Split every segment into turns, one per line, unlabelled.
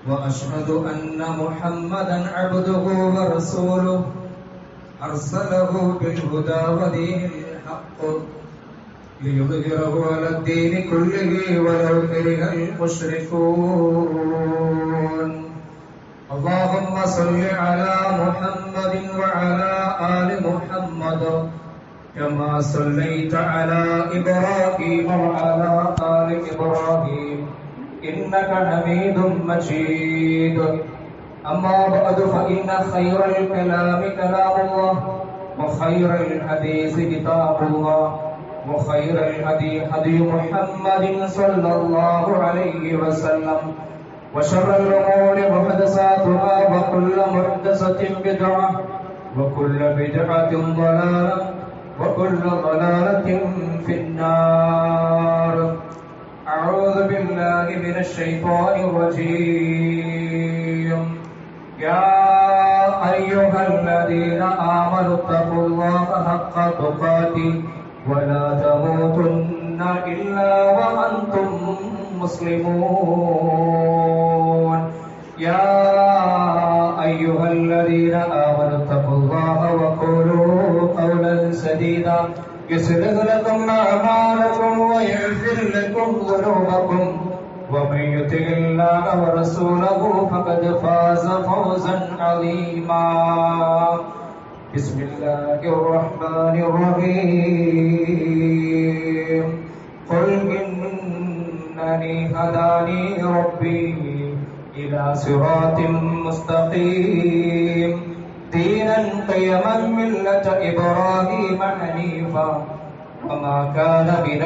وأشهد أن محمدا عبده ورسوله أرسله بالهدى ودين الحق ليظهره على الدين كله ولو كره المشركون اللهم صل على محمد وعلى آل محمد كما صليت على إبراهيم وعلى آل إبراهيم إنك حميد مجيد أما بعد فإن خير الكلام كلام الله وخير الحديث كتاب الله وخير الهدي هدي محمد صلى الله عليه وسلم وشر الأمور محدثاتها وكل محدثة بدعة وكل بدعة ضلالة وكل ضلالة في النار أعوذ بالله من الشيطان الرجيم يا أيها الذين آمنوا اتقوا الله حق تقاته ولا تموتن إلا وأنتم مسلمون يا أيها الذين آمنوا اتقوا الله وقولوا قولا سديدا يصلح لكم أعمالكم ويغفر لكم ذنوبكم ومن يطع الله ورسوله فقد فاز فوزا عظيما بسم الله الرحمن الرحيم قل إنني هداني ربي إلى صراط مستقيم دينا قيما ملة إبراهيم حنيفا وما كان من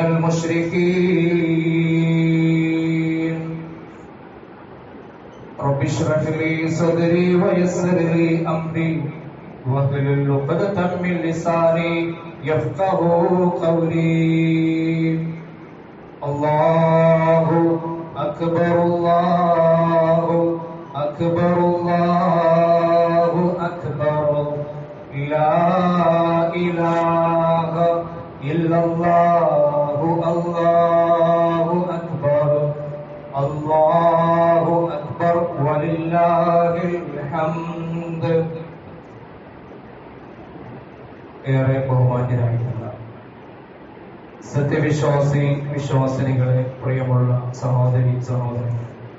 المشركين رب اشرح لي صدري ويسر لي أمري واحلل عقدة من لساني يفقه قولي الله أكبر الله أكبر الله أكبر لا إله إلا الله الله أكبر الله أكبر ولله الحمد ഏറെ ബഹുമാന്യരായിട്ടുള്ള സത്യവിശ്വാസി വിശ്വാസിനികളെ പ്രിയമുള്ള സഹോദരി സഹോദരൻ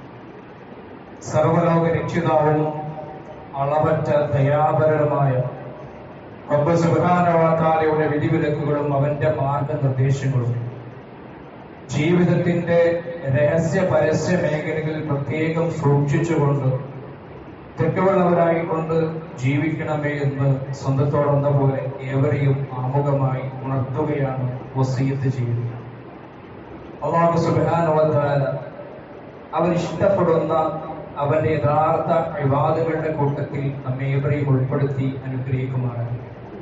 സർവലോക രക്ഷിതാവും അളവറ്റ ദയാപരമായ സുബാനവാത്താലയുടെ വിധിവിലക്കുകളും അവന്റെ മാർഗനിർദ്ദേശങ്ങളും ജീവിതത്തിന്റെ രഹസ്യ പരസ്യ മേഖലകളിൽ പ്രത്യേകം സൂക്ഷിച്ചുകൊണ്ട് തെറ്റുള്ളവരായിക്കൊണ്ട് ജീവിക്കണമേ എന്ന് സ്വന്തത്തോടെന്ന പോലെ ഏവരെയും ആമുഖമായി ഉണർത്തുകയാണ് വസീയത്ത് ചെയ്യുന്നത് അള്ളാഹു സുബാനുവല അവൻ ഇഷ്ടപ്പെടുന്ന അവന്റെ യഥാർത്ഥ വിവാദങ്ങളുടെ കൂട്ടത്തിൽ നമ്മെ ഏവരെയും ഉൾപ്പെടുത്തി അനുഗ്രഹിക്കുമാറാണ്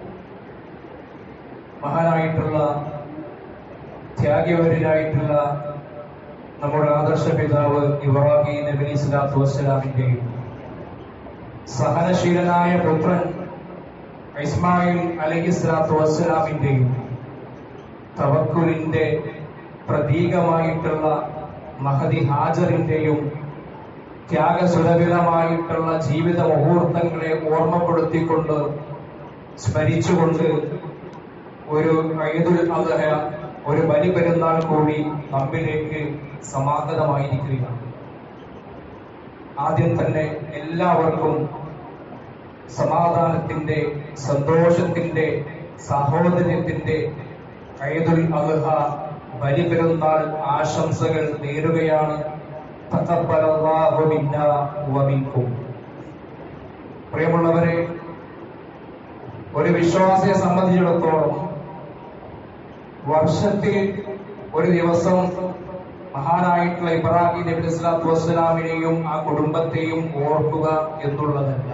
മഹാനായിട്ടുള്ള ത്യാഗിവരായിട്ടുള്ള നമ്മുടെ ആദർശ പിതാവ് ഇബ്രാഹിം നബി സ്വലാത്തു വസ്സലാമിന്റെയും സഹനശീലനായ പുത്രൻ ഇസ്മായിൽ അലഹി സ്വലാത്തു വസ്സലാമിന്റെയും തവക്കുലിന്റെ പ്രതീകമായിട്ടുള്ള മഹദി ഹാജറിന്റെയും ത്യാഗസുരഭിതമായിട്ടുള്ള ജീവിത മുഹൂർത്തങ്ങളെ ഓർമ്മപ്പെടുത്തിക്കൊണ്ട് സ്മരിച്ചുകൊണ്ട് ഒരു ഐദുൽ അദ്ഹ ഒരു ബലി പെരുന്നാൾ കൂടി നമ്മിലേക്ക് സമാഗതമായിരിക്കുകയാണ് ആദ്യം തന്നെ എല്ലാവർക്കും സമാധാനത്തിന്റെ സന്തോഷത്തിന്റെ സാഹോദര്യത്തിന്റെ ഐദുൽ അദ്ഹ ബലി പെരുന്നാൾ ആശംസകൾ നേരുകയാണ് തഖബ്ബലല്ലാഹു മിന്നാ വമിൻകും പ്രിയമുള്ളവരെ ഒരു വിശ്വാസിയെ സംബന്ധിച്ചിടത്തോളം വർഷത്തിൽ ഒരു ദിവസം മഹാനായിട്ടുള്ള ഇബ്രാഹിം നബി സ്വലാത്തു വസ്സലാമിനെയും ആ കുടുംബത്തെയും ഓർക്കുക എന്നുള്ളതല്ല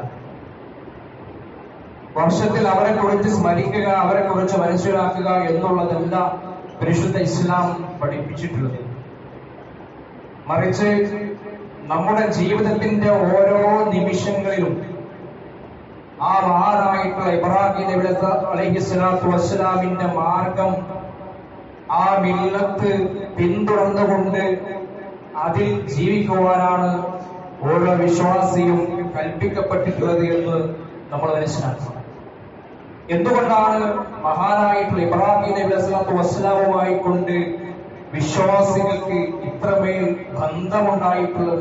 വർഷത്തിൽ അവരെ കുറിച്ച് സ്മരിക്കുക അവരെ കുറിച്ച് മനസ്സിലാക്കുക എന്നുള്ളതല്ല പരിശുദ്ധ ഇസ്ലാം പഠിപ്പിച്ചിട്ടുള്ളത് മറിച്ച് നമ്മുടെ ജീവിതത്തിന്റെ ഓരോ നിമിഷങ്ങളിലും ആ മഹാനായിട്ടുള്ള ഇബ്രാഹിം നബി അലൈഹി സ്വലാത്തു വസ്സലാമിന്റെ മാർഗം ആ മില്ലത്ത് പിന്തുടർന്നുകൊണ്ട് അതിൽ ജീവിക്കുവാനാണ് ഓരോ വിശ്വാസിയും കൽപ്പിക്കപ്പെട്ടിട്ടുള്ളത് എന്ന് നമ്മൾ മനസ്സിലാക്കണം എന്തുകൊണ്ടാണ് മഹാനായിട്ടുള്ള ഇബ്രാഹിം നബി അസ്ലാത്തു വസ്സലാമുമായി കൊണ്ട് വിശ്വാസികൾക്ക് ഇത്രമേൽ ബന്ധമുണ്ടായിട്ടുള്ളത്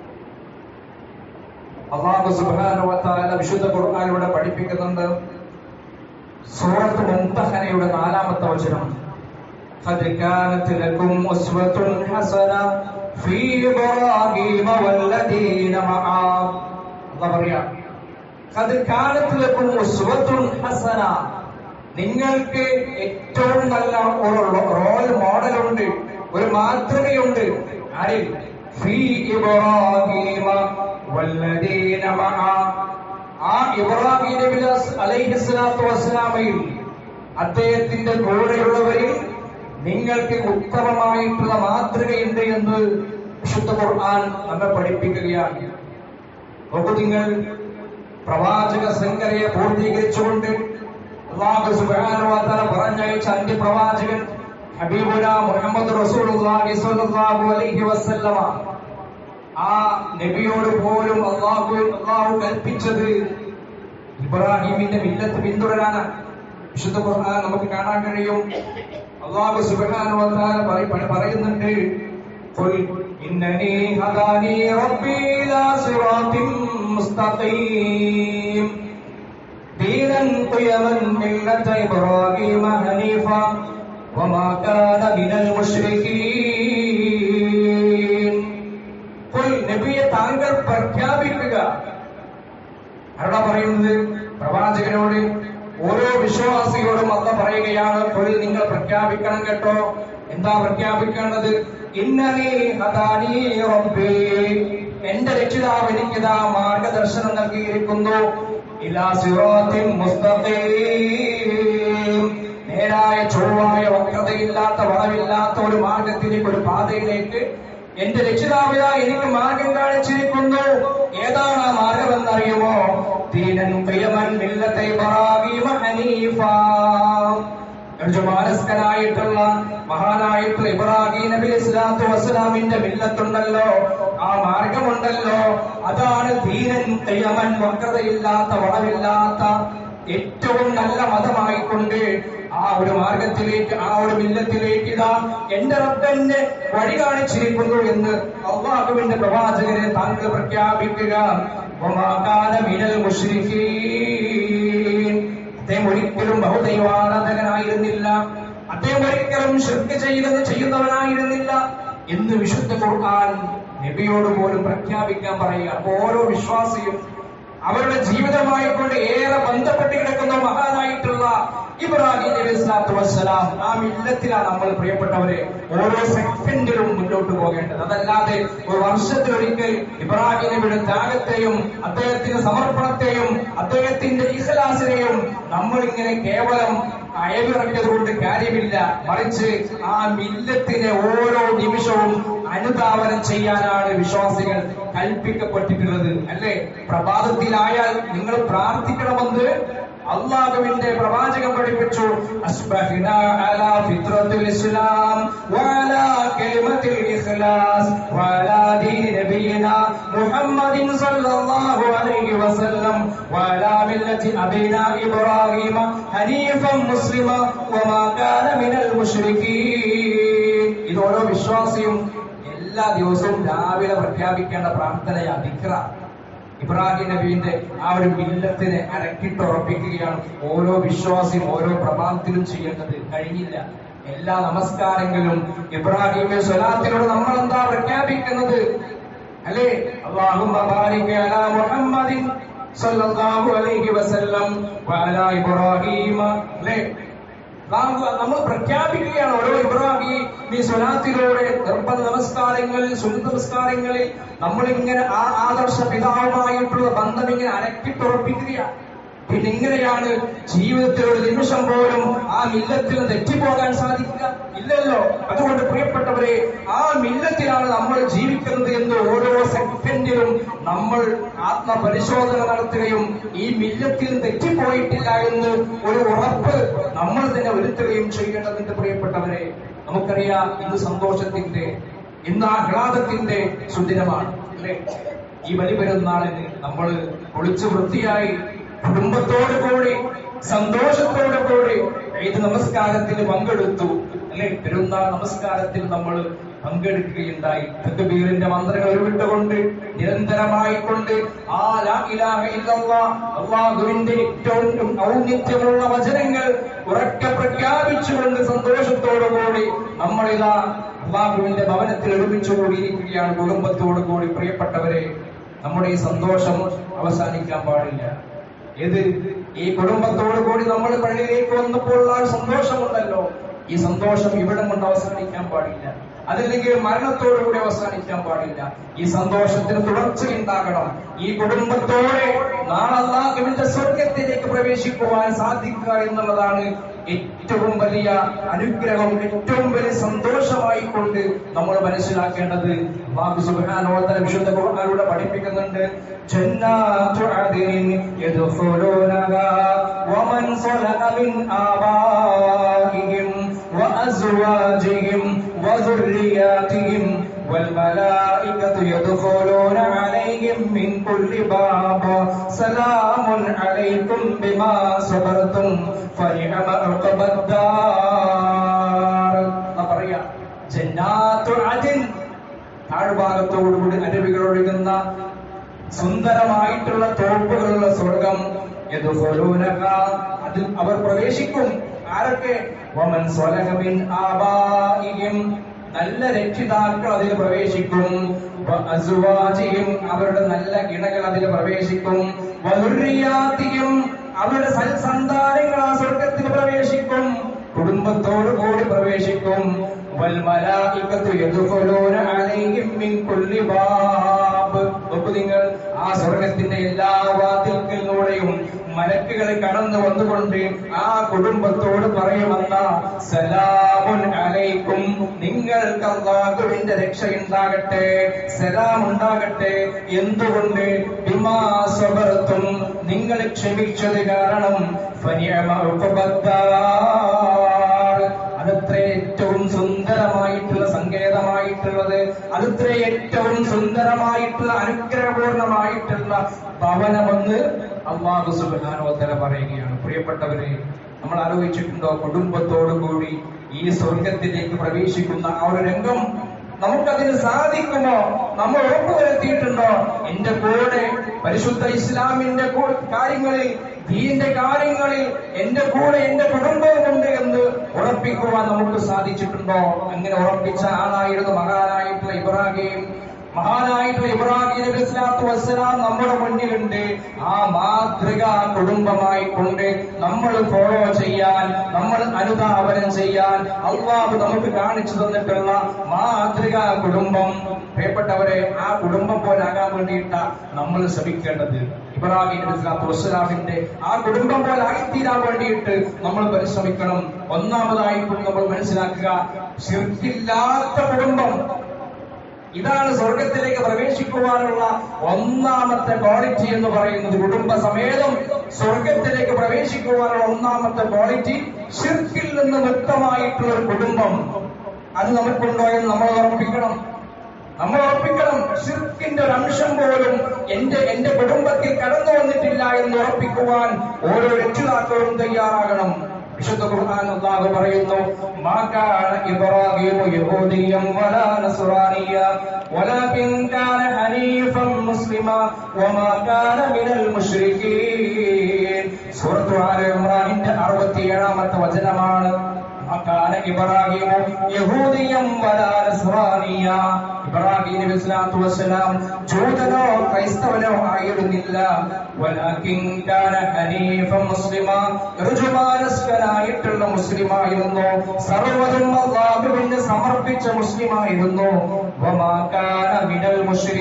അള്ളാഹു സുബാനുവത്താല വിശുദ്ധ ഖുർആാനിലൂടെ പഠിപ്പിക്കുന്നുണ്ട് സൂറത്ത് മുംതഹനയുടെ നാലാമത്തെ വചനം قد كانت لكم أسوة حسنة في إبراهيم والذين معه الله പറയാ قد كانت لكم أسوة حسنة നിങ്ങൾക്ക് ഏറ്റവും നല്ല ഒരു റോൾ മോഡലുണ്ട് ഒരു മാതൃകയുണ്ട് ആരിൽ ഫീ ഇബ്രാഹീമ വല്ലദീന മഅ ആ ഇബ്രാഹിം നബി അലൈഹിസ്സലാത്തു വസ്സലാമയിൽ അദ്ദേഹത്തിന്റെ കൂടെയുള്ളവരിൽ നിങ്ങൾക്ക് ഉത്തമമായിട്ടുള്ള മാതൃകയുണ്ട് എന്ന് വിശുദ്ധ ഖുർആൻ നമ്മെ പഠിപ്പിക്കുകയാണ് നോക്കൂ നിങ്ങൾ പ്രവാചക ശൃംഖലയെ പൂർത്തീകരിച്ചുകൊണ്ട് അള്ളാഹു സുബ്ഹാനഹു വ തആല പറഞ്ഞയച്ച അന്ത്യപ്രവാചകൻ ഹബീബുന മുഹമ്മദ് റസൂലുള്ളാഹി സ്വല്ലല്ലാഹു അലൈഹി വസല്ലമ ആ നബിയോട് പോലും അള്ളാഹു അള്ളാഹു കൽപ്പിച്ചത് ഇബ്രാഹിമിന്റെ മില്ലത്ത് പിന്തുടരാനാണ് വിശുദ്ധ ഖുർആൻ നമുക്ക് കാണാൻ കഴിയും അള്ളാഹു സുബ്ഹാനഹു വ തആല പറയ- പറ- പറയുന്നുണ്ട് ഖുൽ ഇന്നനി ഹദാനി റബ്ബി ഇലാ സിറാത്തിൻ മുസ്തഖീം ദീനൻ ഖിയമൻ മില്ലത ഇബ്രാഹിമ ഹനീഫ വമാ കാന മിനൽ മുശ്രികീൻ ഖുൽ നബിയെ താങ്കൾ പ്രഖ്യാപിക്കുക ആരോടാ പറയുന്നത് പ്രവാചകനോട് ഓരോ വിശ്വാസിയോടും അല്ല പറയുകയാണ് തൊഴിൽ നിങ്ങൾ പ്രഖ്യാപിക്കണം കേട്ടോ എന്താ പ്രഖ്യാപിക്കേണ്ടത് ഇന്നലേ ഹദാനീ റബ്ബേ എന്റെ രക്ഷിതാവ് എനിക്കിതാ മാർഗദർശനം നൽകിയിരിക്കുന്നു ഇലാ സിറാത്തിൻ മുസ്തഖീം നേരായ ചൊവ്വായ വക്രതയില്ലാത്ത വളവില്ലാത്ത ഒരു മാർഗത്തിലേക്ക് ഒരു പാതയിലേക്ക് എന്റെ രക്ഷിതാവിത എനിക്ക് മാർഗം കാണിച്ചിരിക്കുന്നു ഏതാണ് ആ മാർഗമെന്നറിയുമോ ദീനൻ പ്രിയമൻ മില്ലത്തെ ഇബ്രാഹീമ ഹനീഫ മാനസ്കനായിട്ടുള്ള മഹാനായിട്ടുള്ള ഇബ്രാഹിം നബി ഇസ്ലാത്തു വസ്സലാമിന്റെ മില്ലത്തുണ്ടല്ലോ ആ മാർഗമുണ്ടല്ലോ അതാണ് ധീരൻ കയ്യമൻ വക്രതയില്ലാത്ത വളവില്ലാത്ത ഏറ്റവും നല്ല മതമായിക്കൊണ്ട് ആ ഒരു മാർഗത്തിലേക്ക് ആ ഒരു മില്ലത്തിലേക്ക് ഇതാ എന്റെ റബ്ബന്റെ വഴി കാണിച്ചിരിക്കുന്നു എന്ന് അള്ളാഹുവിന്റെ പ്രവാചകനെ താങ്കൾ പ്രഖ്യാപിക്കുക വമാകാന മിനൽ മുശ്രിക്കീൻ അദ്ദേഹം ഒരിക്കലും ബഹുദൈവാരാധകനായിരുന്നില്ല അദ്ദേഹം ഒരിക്കലും ശ്രദ്ധ ചെയ്യുന്നത് ചെയ്യുന്നവനായിരുന്നില്ല എന്ന് വിശുദ്ധ ഖുർആൻ നബിയോട് പോലും പ്രഖ്യാപിക്കാൻ പറയുക അപ്പൊ ഓരോ വിശ്വാസിയും അവരുടെ ജീവിതമായി കൊണ്ട് ഏറെ ബന്ധപ്പെട്ട് കിടക്കുന്ന മഹാനായിട്ടുള്ള ഇബ്രാഹിം നബി സ്വലാത്തു വസ്സലാം ആ മില്ലത്തിലാണ് നമ്മൾ പ്രിയപ്പെട്ടവരെ ഓരോ സെക്കൻഡിലും മുന്നോട്ട് പോകേണ്ടത് അതല്ലാതെ ഒരു വർഷത്തിലൊരിക്കൽ ഇബ്രാഹിം നബിയുടെ ത്യാഗത്തെയും അദ്ദേഹത്തിന്റെ സമർപ്പണത്തെയും അദ്ദേഹത്തിന്റെ ഇഖലാസിനെയും നമ്മൾ ഇങ്ങനെ കേവലം അയവിറക്കിയത് കൊണ്ട് കാര്യമില്ല മറിച്ച് ആ മില്ലത്തിനെ ഓരോ നിമിഷവും അനുധാവനം ചെയ്യാനാണ് വിശ്വാസികൾ കൽപ്പിക്കപ്പെട്ടിട്ടുള്ളത് അല്ലേ പ്രഭാതത്തിലായാൽ നിങ്ങൾ പ്രാർത്ഥിക്കണമെന്ന് അള്ളാഹുവിന്റെ പ്രവാചകൻ പഠിപ്പിച്ചു അസ്ബഹിന അലാ ഫിത്രത്തുൽ ഇസ്ലാം വഅലാ കലിമത്തിൽ ഇഖ്ലാസ് വഅലാ ദീൻ നബിയിന മുഹമ്മദിൻ സല്ലല്ലാഹു അലൈഹി വസല്ലം വഅലാ മില്ലത്തി അബീന ഇബ്രാഹിമ ഹനീഫൻ മുസ്ലിമ വമാ കാന മിനൽ മുശ്രികീൻ ഇത് ഓരോ വിശ്വാസിയും എല്ലാ ദിവസവും രാവിലെ പ്രഖ്യാപിക്കേണ്ട പ്രാർത്ഥനയാണ് ദിക്ര ഇബ്രാഹിം നബീന്റെ ആ ഒരു മില്ലത്തിനെ അരക്കിട്ടുറപ്പിക്കുകയാണ് ഓരോ വിശ്വാസിയും ഓരോ പ്രഭാതത്തിലും ചെയ്യേണ്ടത് കഴിഞ്ഞില്ല എല്ലാ നമസ്കാരങ്ങളിലും ഇബ്രാഹിം സ്വലാത്തിനോട് നമ്മൾ എന്താ പ്രഖ്യാപിക്കുന്നത് അല്ലേ അള്ളാഹുമ്മ ബാരിക അലാ മുഹമ്മദിൻ സല്ലല്ലാഹു അലൈഹി വസല്ലം വഅലാ ഇബ്രാഹീമ അല്ലേ നാം നമ്മൾ പ്രഖ്യാപിക്കുകയാണ് ഓരോ ഇബ്രാഹിം ഈ സ്വലാത്തിലൂടെ നിർബന്ധ നമസ്കാരങ്ങളിൽ സുന്നത നമസ്കാരങ്ങളിൽ നമ്മൾ ഇങ്ങനെ ആ ആദർശ പിതാവുമായിട്ടുള്ള ബന്ധം ഇങ്ങനെ അരക്കിട്ടുറപ്പിക്കുകയാണ് പിന്നെ ഇങ്ങനെയാണ് ജീവിതത്തിൽ ഒരു നിമിഷം പോലും ആ മില്ലത്തിൽ തെറ്റിപ്പോകാൻ സാധിക്കുക ഇല്ലല്ലോ അതുകൊണ്ട് പ്രിയപ്പെട്ടവരെ ആ മില്ലത്തിലാണ് നമ്മൾ ജീവിക്കുന്നത് എന്ന് ഓരോ സെക്കൻഡിലും നമ്മൾ ആത്മപരിശോധന നടത്തുകയും ഈ മില്ലത്തിൽ തെറ്റിപ്പോയിട്ടില്ല എന്ന് ഒരു ഉറപ്പ് നമ്മൾ തന്നെ വരുത്തുകയും ചെയ്യേണ്ടതുണ്ട് പ്രിയപ്പെട്ടവരെ നമുക്കറിയാം ഇന്ന് സന്തോഷത്തിന്റെ ഇന്ന് ആഹ്ലാദത്തിന്റെ സുദിനമാണ് അല്ലേ ഈ ബലി പെരുന്നാളിന് നമ്മൾ കുളിച്ചു വൃത്തിയായി കുടുംബത്തോടു കൂടി സന്തോഷത്തോടു കൂടി ഏത് നമസ്കാരത്തിന് പങ്കെടുത്തു അല്ലെ പെരുന്നാൾ നമസ്കാരത്തിൽ നമ്മൾ പങ്കെടുക്കുകയുണ്ടായി തക്ബീറിന്റെ മന്ത്രങ്ങൾ ഉരുവിട്ടുകൊണ്ട് നിരന്തരമായി കൊണ്ട് ആ ലാ ഇലാഹ ഇല്ലല്ലാഹ് അള്ളാഹുവിന്റെ ഏറ്റവും ഔന്നിത്യമുള്ള വചനങ്ങൾ ഉറക്കെ പ്രഖ്യാപിച്ചുകൊണ്ട് സന്തോഷത്തോടു കൂടി നമ്മളിതാ അള്ളാഹുവിന്റെ ഭവനത്തിൽ ഒരുമിച്ച് കൂടിയിരിക്കുകയാണ് കുടുംബത്തോടു കൂടി പ്രിയപ്പെട്ടവരെ നമ്മുടെ ഈ സന്തോഷം അവസാനിക്കാൻ പാടില്ല ഏത് ഈ കുടുംബത്തോടു കൂടി നമ്മൾ പള്ളിയിലേക്ക് വന്നപ്പോൾ ആ സന്തോഷമുണ്ടല്ലോ ഈ സന്തോഷം ഇവിടെ കൊണ്ട് അവസാനിക്കാൻ പാടില്ല അതല്ലെങ്കിൽ മരണത്തോടുകൂടി അവസാനിക്കാൻ പാടില്ല ഈ സന്തോഷത്തിന് തുടർച്ചയുണ്ടാകണം ഈ കുടുംബത്തോടെ നാളെ അള്ളാഹുവിന്റെ സ്വർഗത്തിലേക്ക് പ്രവേശിക്കുവാൻ സാധിക്കുക എന്നുള്ളതാണ് ഏറ്റവും വലിയ അനുഗ്രഹം ഏറ്റവും വലിയ സന്തോഷമായി കൊണ്ട് നമ്മൾ മനസ്സിലാക്കേണ്ടത് അള്ളാഹു സുബ്ഹാനഹു വിശുദ്ധ ഖുർആനിലൂടെ പഠിപ്പിക്കുന്നുണ്ട് ജന്നാത്തു അദ്നിൻ യദ്ഖുലൂനഹാ വമൻ സ്വലഹ മിൻ ആബാഇഹിം وأزواجهم وذرياتهم والملائكة يدخلون عليهم من كل باب سلام عليكم بما صبرتم فنعم عقبى الدار എന്നാ പറയാ ജന്നാത്തു അദിൻ താഴ്ഭാഗത്തോടുകൂടി അരുവികൾ ഒഴുകുന്ന സുന്ദരമായിട്ടുള്ള തോപ്പുകളുള്ള സ്വർഗം യദ്ഖുലൂനഹ അതിൽ അവർ പ്രവേശിക്കും ആരൊക്കെ വമൻ സ്വലഹ മിൻ ആബാഇഹിം നല്ല രക്ഷിതാക്കൾ അതിൽ പ്രവേശിക്കും വഅസ്വാജിഹിം അവരുടെ നല്ല ഇണകൾ അതിൽ പ്രവേശിക്കും വദുർരിയാത്തിഹിം അവരുടെ സൽസന്താനങ്ങൾ ആ സ്വർഗത്തിൽ പ്രവേശിക്കും കുടുംബത്തോടു കൂടി പ്രവേശിക്കും വൽമലായികത്തു യദ്ഖുലൂന അലൈഹിം മിൻ കുല്ലി ബാബ് നോക്കൂ നിങ്ങൾ ആ സ്വർഗത്തിന്റെ എല്ലാ വാതിൽക്കലിലൂടെയും മലക്കുകൾ കടന്നു വന്നുകൊണ്ട് ആ കുടുംബത്തോട് പറയുമെന്ന സലാമുൻ അലൈക്കും നിങ്ങൾക്ക് അള്ളാഹുവിന്റെ രക്ഷയുണ്ടാകട്ടെ സലാം ഉണ്ടാകട്ടെ എന്തുകൊണ്ട് ബിമാ സബർത്തും നിങ്ങൾ ക്ഷമിച്ചത് കാരണം ഫനിഅമ ഉഖബദ്ദാർ. അതത്ര ഏറ്റവും സുന്ദരമായിട്ടുള്ള സങ്കേതമായിട്ടുള്ളത് അതത്ര ഏറ്റവും സുന്ദരമായിട്ടുള്ള അനുഗ്രഹപൂർണമായിട്ടുള്ള ഭവനമെന്ന് അള്ളാഹു സുബാനോത്തര പറയുകയാണ് പ്രിയപ്പെട്ടവരെ നമ്മൾ ആലോചിച്ചിട്ടുണ്ടോ കുടുംബത്തോടു കൂടി ഈ സ്വർഗത്തിലേക്ക് പ്രവേശിക്കുന്ന ആ ഒരു രംഗം നമുക്കതിന് സാധിക്കുമോ നമ്മൾ ഉറപ്പുവരുത്തിയിട്ടുണ്ടോ എന്റെ കൂടെ പരിശുദ്ധ ഇസ്ലാമിന്റെ കൂ- കാര്യങ്ങളിൽ ദീന്റെ കാര്യങ്ങളിൽ എന്റെ കൂടെ എന്റെ കുടുംബവുമുണ്ട് എന്ന് ഉറപ്പിക്കുവാൻ നമുക്ക് സാധിച്ചിട്ടുണ്ടോ അങ്ങനെ ഉറപ്പിച്ച ആളായിരുന്നു മഹാനായിട്ടുള്ള ഇബ്രാഹിം മഹാനായിട്ടുള്ള ഇബ്രാഹിം നബി സ്വലാത്തു വസ്സലാം നമ്മുടെ മുന്നിലുണ്ട് ആ മാതൃക കുടുംബമായി കൊണ്ട് നമ്മൾ ഫോളോ ചെയ്യാൻ നമ്മൾ അനുധാവനം ചെയ്യാൻ അള്ളാഹു നമുക്ക് കാണിച്ചു തന്നിട്ടുള്ള മാതൃക കുടുംബം പ്രിയപ്പെട്ടവരെ ആ കുടുംബം പോലാകാൻ വേണ്ടിയിട്ട നമ്മൾ ശ്രമിക്കേണ്ടത് ഇബ്രാഹിം നബി സ്വലാത്തു വസ്സലാമിന്റെ ആ കുടുംബം പോലെ ആയിത്തീരാൻ വേണ്ടിയിട്ട് നമ്മൾ പരിശ്രമിക്കണം ഒന്നാമതായി നമ്മൾ മനസ്സിലാക്കുക ശിർക്കില്ലാത്ത കുടുംബം ഇതാണ് സ്വർഗത്തിലേക്ക് പ്രവേശിക്കുവാനുള്ള ഒന്നാമത്തെ ക്വാളിറ്റി എന്ന് പറയുന്നത് കുടുംബസമേതം സ്വർഗത്തിലേക്ക് പ്രവേശിക്കുവാനുള്ള ഒന്നാമത്തെ ക്വാളിറ്റി ഷിർക്കിൽ നിന്ന് വ്യക്തമായിട്ടുള്ള ഒരു കുടുംബം അത് നമുക്കുണ്ടോ എന്ന് നമ്മൾ ഉറപ്പിക്കണം നമ്മൾ ഉറപ്പിക്കണം ഷിർക്കിന്റെ ഒരു അംശം പോലും എന്റെ എന്റെ കുടുംബത്തിൽ കടന്നു വന്നിട്ടില്ല എന്ന് ഉറപ്പിക്കുവാൻ ഓരോ രക്ഷിതാക്കളും തയ്യാറാകണം വിശുദ്ധ ഖുർആൻ അല്ലാഹു പറയുന്നു മാ കാന ഇബ്രാഹീമു യഹൂദിയ്യം വലാ നസ്റാനിയ വലാകിൻ കാന ഹനീഫൻ മുസ്ലിമാ വമാ കാന മിനൽ മുശ്രികീൻ സൂറത്തു ആല ഇമ്രാനിന്റെ 67ാമത്തെ വചനമാണ് മാ കാന ഇബ്രാഹീമു യഹൂദിയ്യം വലാ നസ്റാനിയ ഇബ്രാഹിം നബി സ്വലാത്തു വസ്സലാം ജൂതനോ ക്രൈസ്തവനോ ആയിരുന്നില്ല വലാകിൻ കാന ഹനീഫൻ മുസ്ലിമാ ഋജുമാനസ്കനായിട്ടുള്ള മുസ്ലിമായിരുന്നു സർവ്വതും അള്ളാഹുവിന് സമർപ്പിച്ച മുസ്ലിമായിരുന്നു വമാ കാന മിനൽ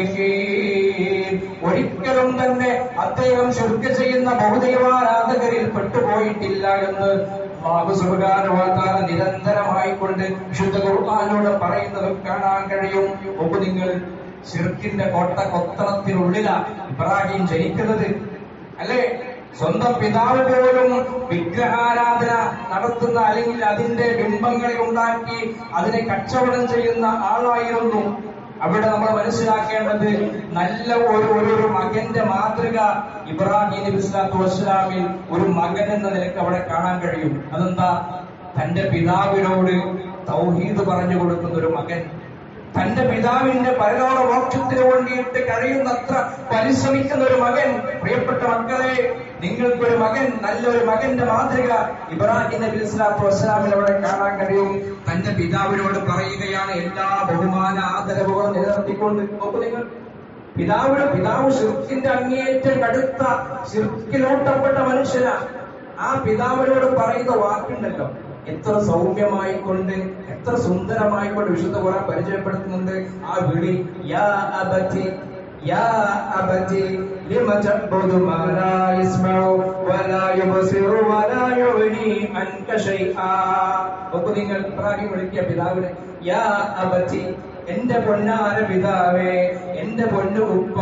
മുശ്രികീൻ ഒരിക്കലും തന്നെ അദ്ദേഹം ശുദ്ധ ചെയ്യുന്ന ബഹുദൈവാരാധകരിൽ പെട്ടുപോയിട്ടില്ല എന്ന് അല്ലാഹു സുബ്ഹാനഹു വ തആല നിരന്തരമായി കൊണ്ട് വിശുദ്ധ ഖുർആനിലൂടെ പറയുന്നത് കാണാൻ കഴിയും ഒപ്പ് നിങ്ങൾ ശിർക്കിന്റെ കോട്ട കൊത്തളത്തിനുള്ളിലാ ഇബ്രാഹിം ജനിക്കുന്നത് അല്ലേ സ്വന്തം പിതാവ് പോലും വിഗ്രഹാരാധന നടത്തുന്ന അല്ലെങ്കിൽ അതിന്റെ ബിംബങ്ങളെ ഉണ്ടാക്കി അതിനെ കച്ചവടം ചെയ്യുന്ന ആളായിരുന്നു അവിടെ നമ്മൾ മനസ്സിലാക്കേണ്ടത് നല്ല ഒരു ഒരു ഒരു മകന്റെ മാതൃക ഇബ്രാഹിം നബി സ്വലാത്തു വസ്സലാമിൽ ഒരു മകൻ എന്ന നിലക്ക് അവിടെ കാണാൻ കഴിയും അതെന്താ തന്റെ പിതാവിനോട് തൗഹീദ് പറഞ്ഞു കൊടുക്കുന്ന ഒരു മകൻ തന്റെ പിതാവിന്റെ പരലോക മോക്ഷത്തിന് വേണ്ടിയിട്ട് കഴിയുന്നത്ര പരിശ്രമിക്കുന്ന ഒരു മകൻ പ്രിയപ്പെട്ട മക്കളെ നിങ്ങൾക്കൊരു മകൻ നല്ലൊരു മകന്റെ മാതൃക ഇബ്രാഹിം നബി സ്വലാത്തു വസ്സലാമിൽ അവിടെ കാണാൻ കഴിയും തന്റെ പിതാവിനോട് പറയുകയാണ് എല്ലാ ബഹുമാന ആദരവുകളും നിലനിർത്തിക്കൊണ്ട് നോക്കൂ നിങ്ങൾ പിതാവിന് പിതാവ് ഷിർക്കിന്റെ അങ്ങേയറ്റം കടുത്ത ഷിർക്കിലോട്ടപ്പെട്ട മനുഷ്യനാണ് ആ പിതാവിനോട് പറയുന്ന വാക്കുണ്ടല്ലോ എത്ര സൗമ്യമായിക്കൊണ്ട് എത്ര സുന്ദരമായിക്കൊണ്ട് വിശുദ്ധ ഖുർആൻ പരിചയപ്പെടുത്തുന്നുണ്ട് ആ വിളി യാ അബതി യാ അബതി ലിമ തഅബുദു മാ ലാ യസ്മഉ വലാ യുബ്സിറു വലാ യുഗ്നി അൻക ഷൈആ നോക്കൂ നിങ്ങൾ ഇബ്രാഹിം വിളിക്കുക പിതാവിനെ യാ അബതി എന്റെ പൊന്നാര പിതാവേ എന്റെ പൊന്നു ഉപ്പ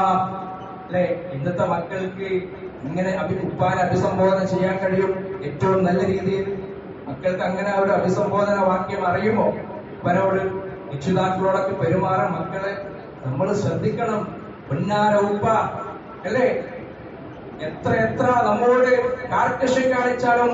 അല്ലെ ഇന്നത്തെ മക്കൾക്ക് ഇങ്ങനെ അഭി ഉപ്പാനെ അഭിസംബോധന ചെയ്യാൻ കഴിയും ഏറ്റവും നല്ല രീതിയിൽ മക്കൾക്ക് അങ്ങനെ ഒരു അഭിസംബോധന വാക്യം അറിയുമോ ഉപ്പനോട് രക്ഷിതാക്കളോടൊക്കെ പെരുമാറാൻ മക്കളെ നമ്മൾ ശ്രദ്ധിക്കണം പൊന്നാര ഉപ്പ അല്ലേ എത്ര എത്ര നമ്മോട് കാർക്കശ്യം കാണിച്ചാലും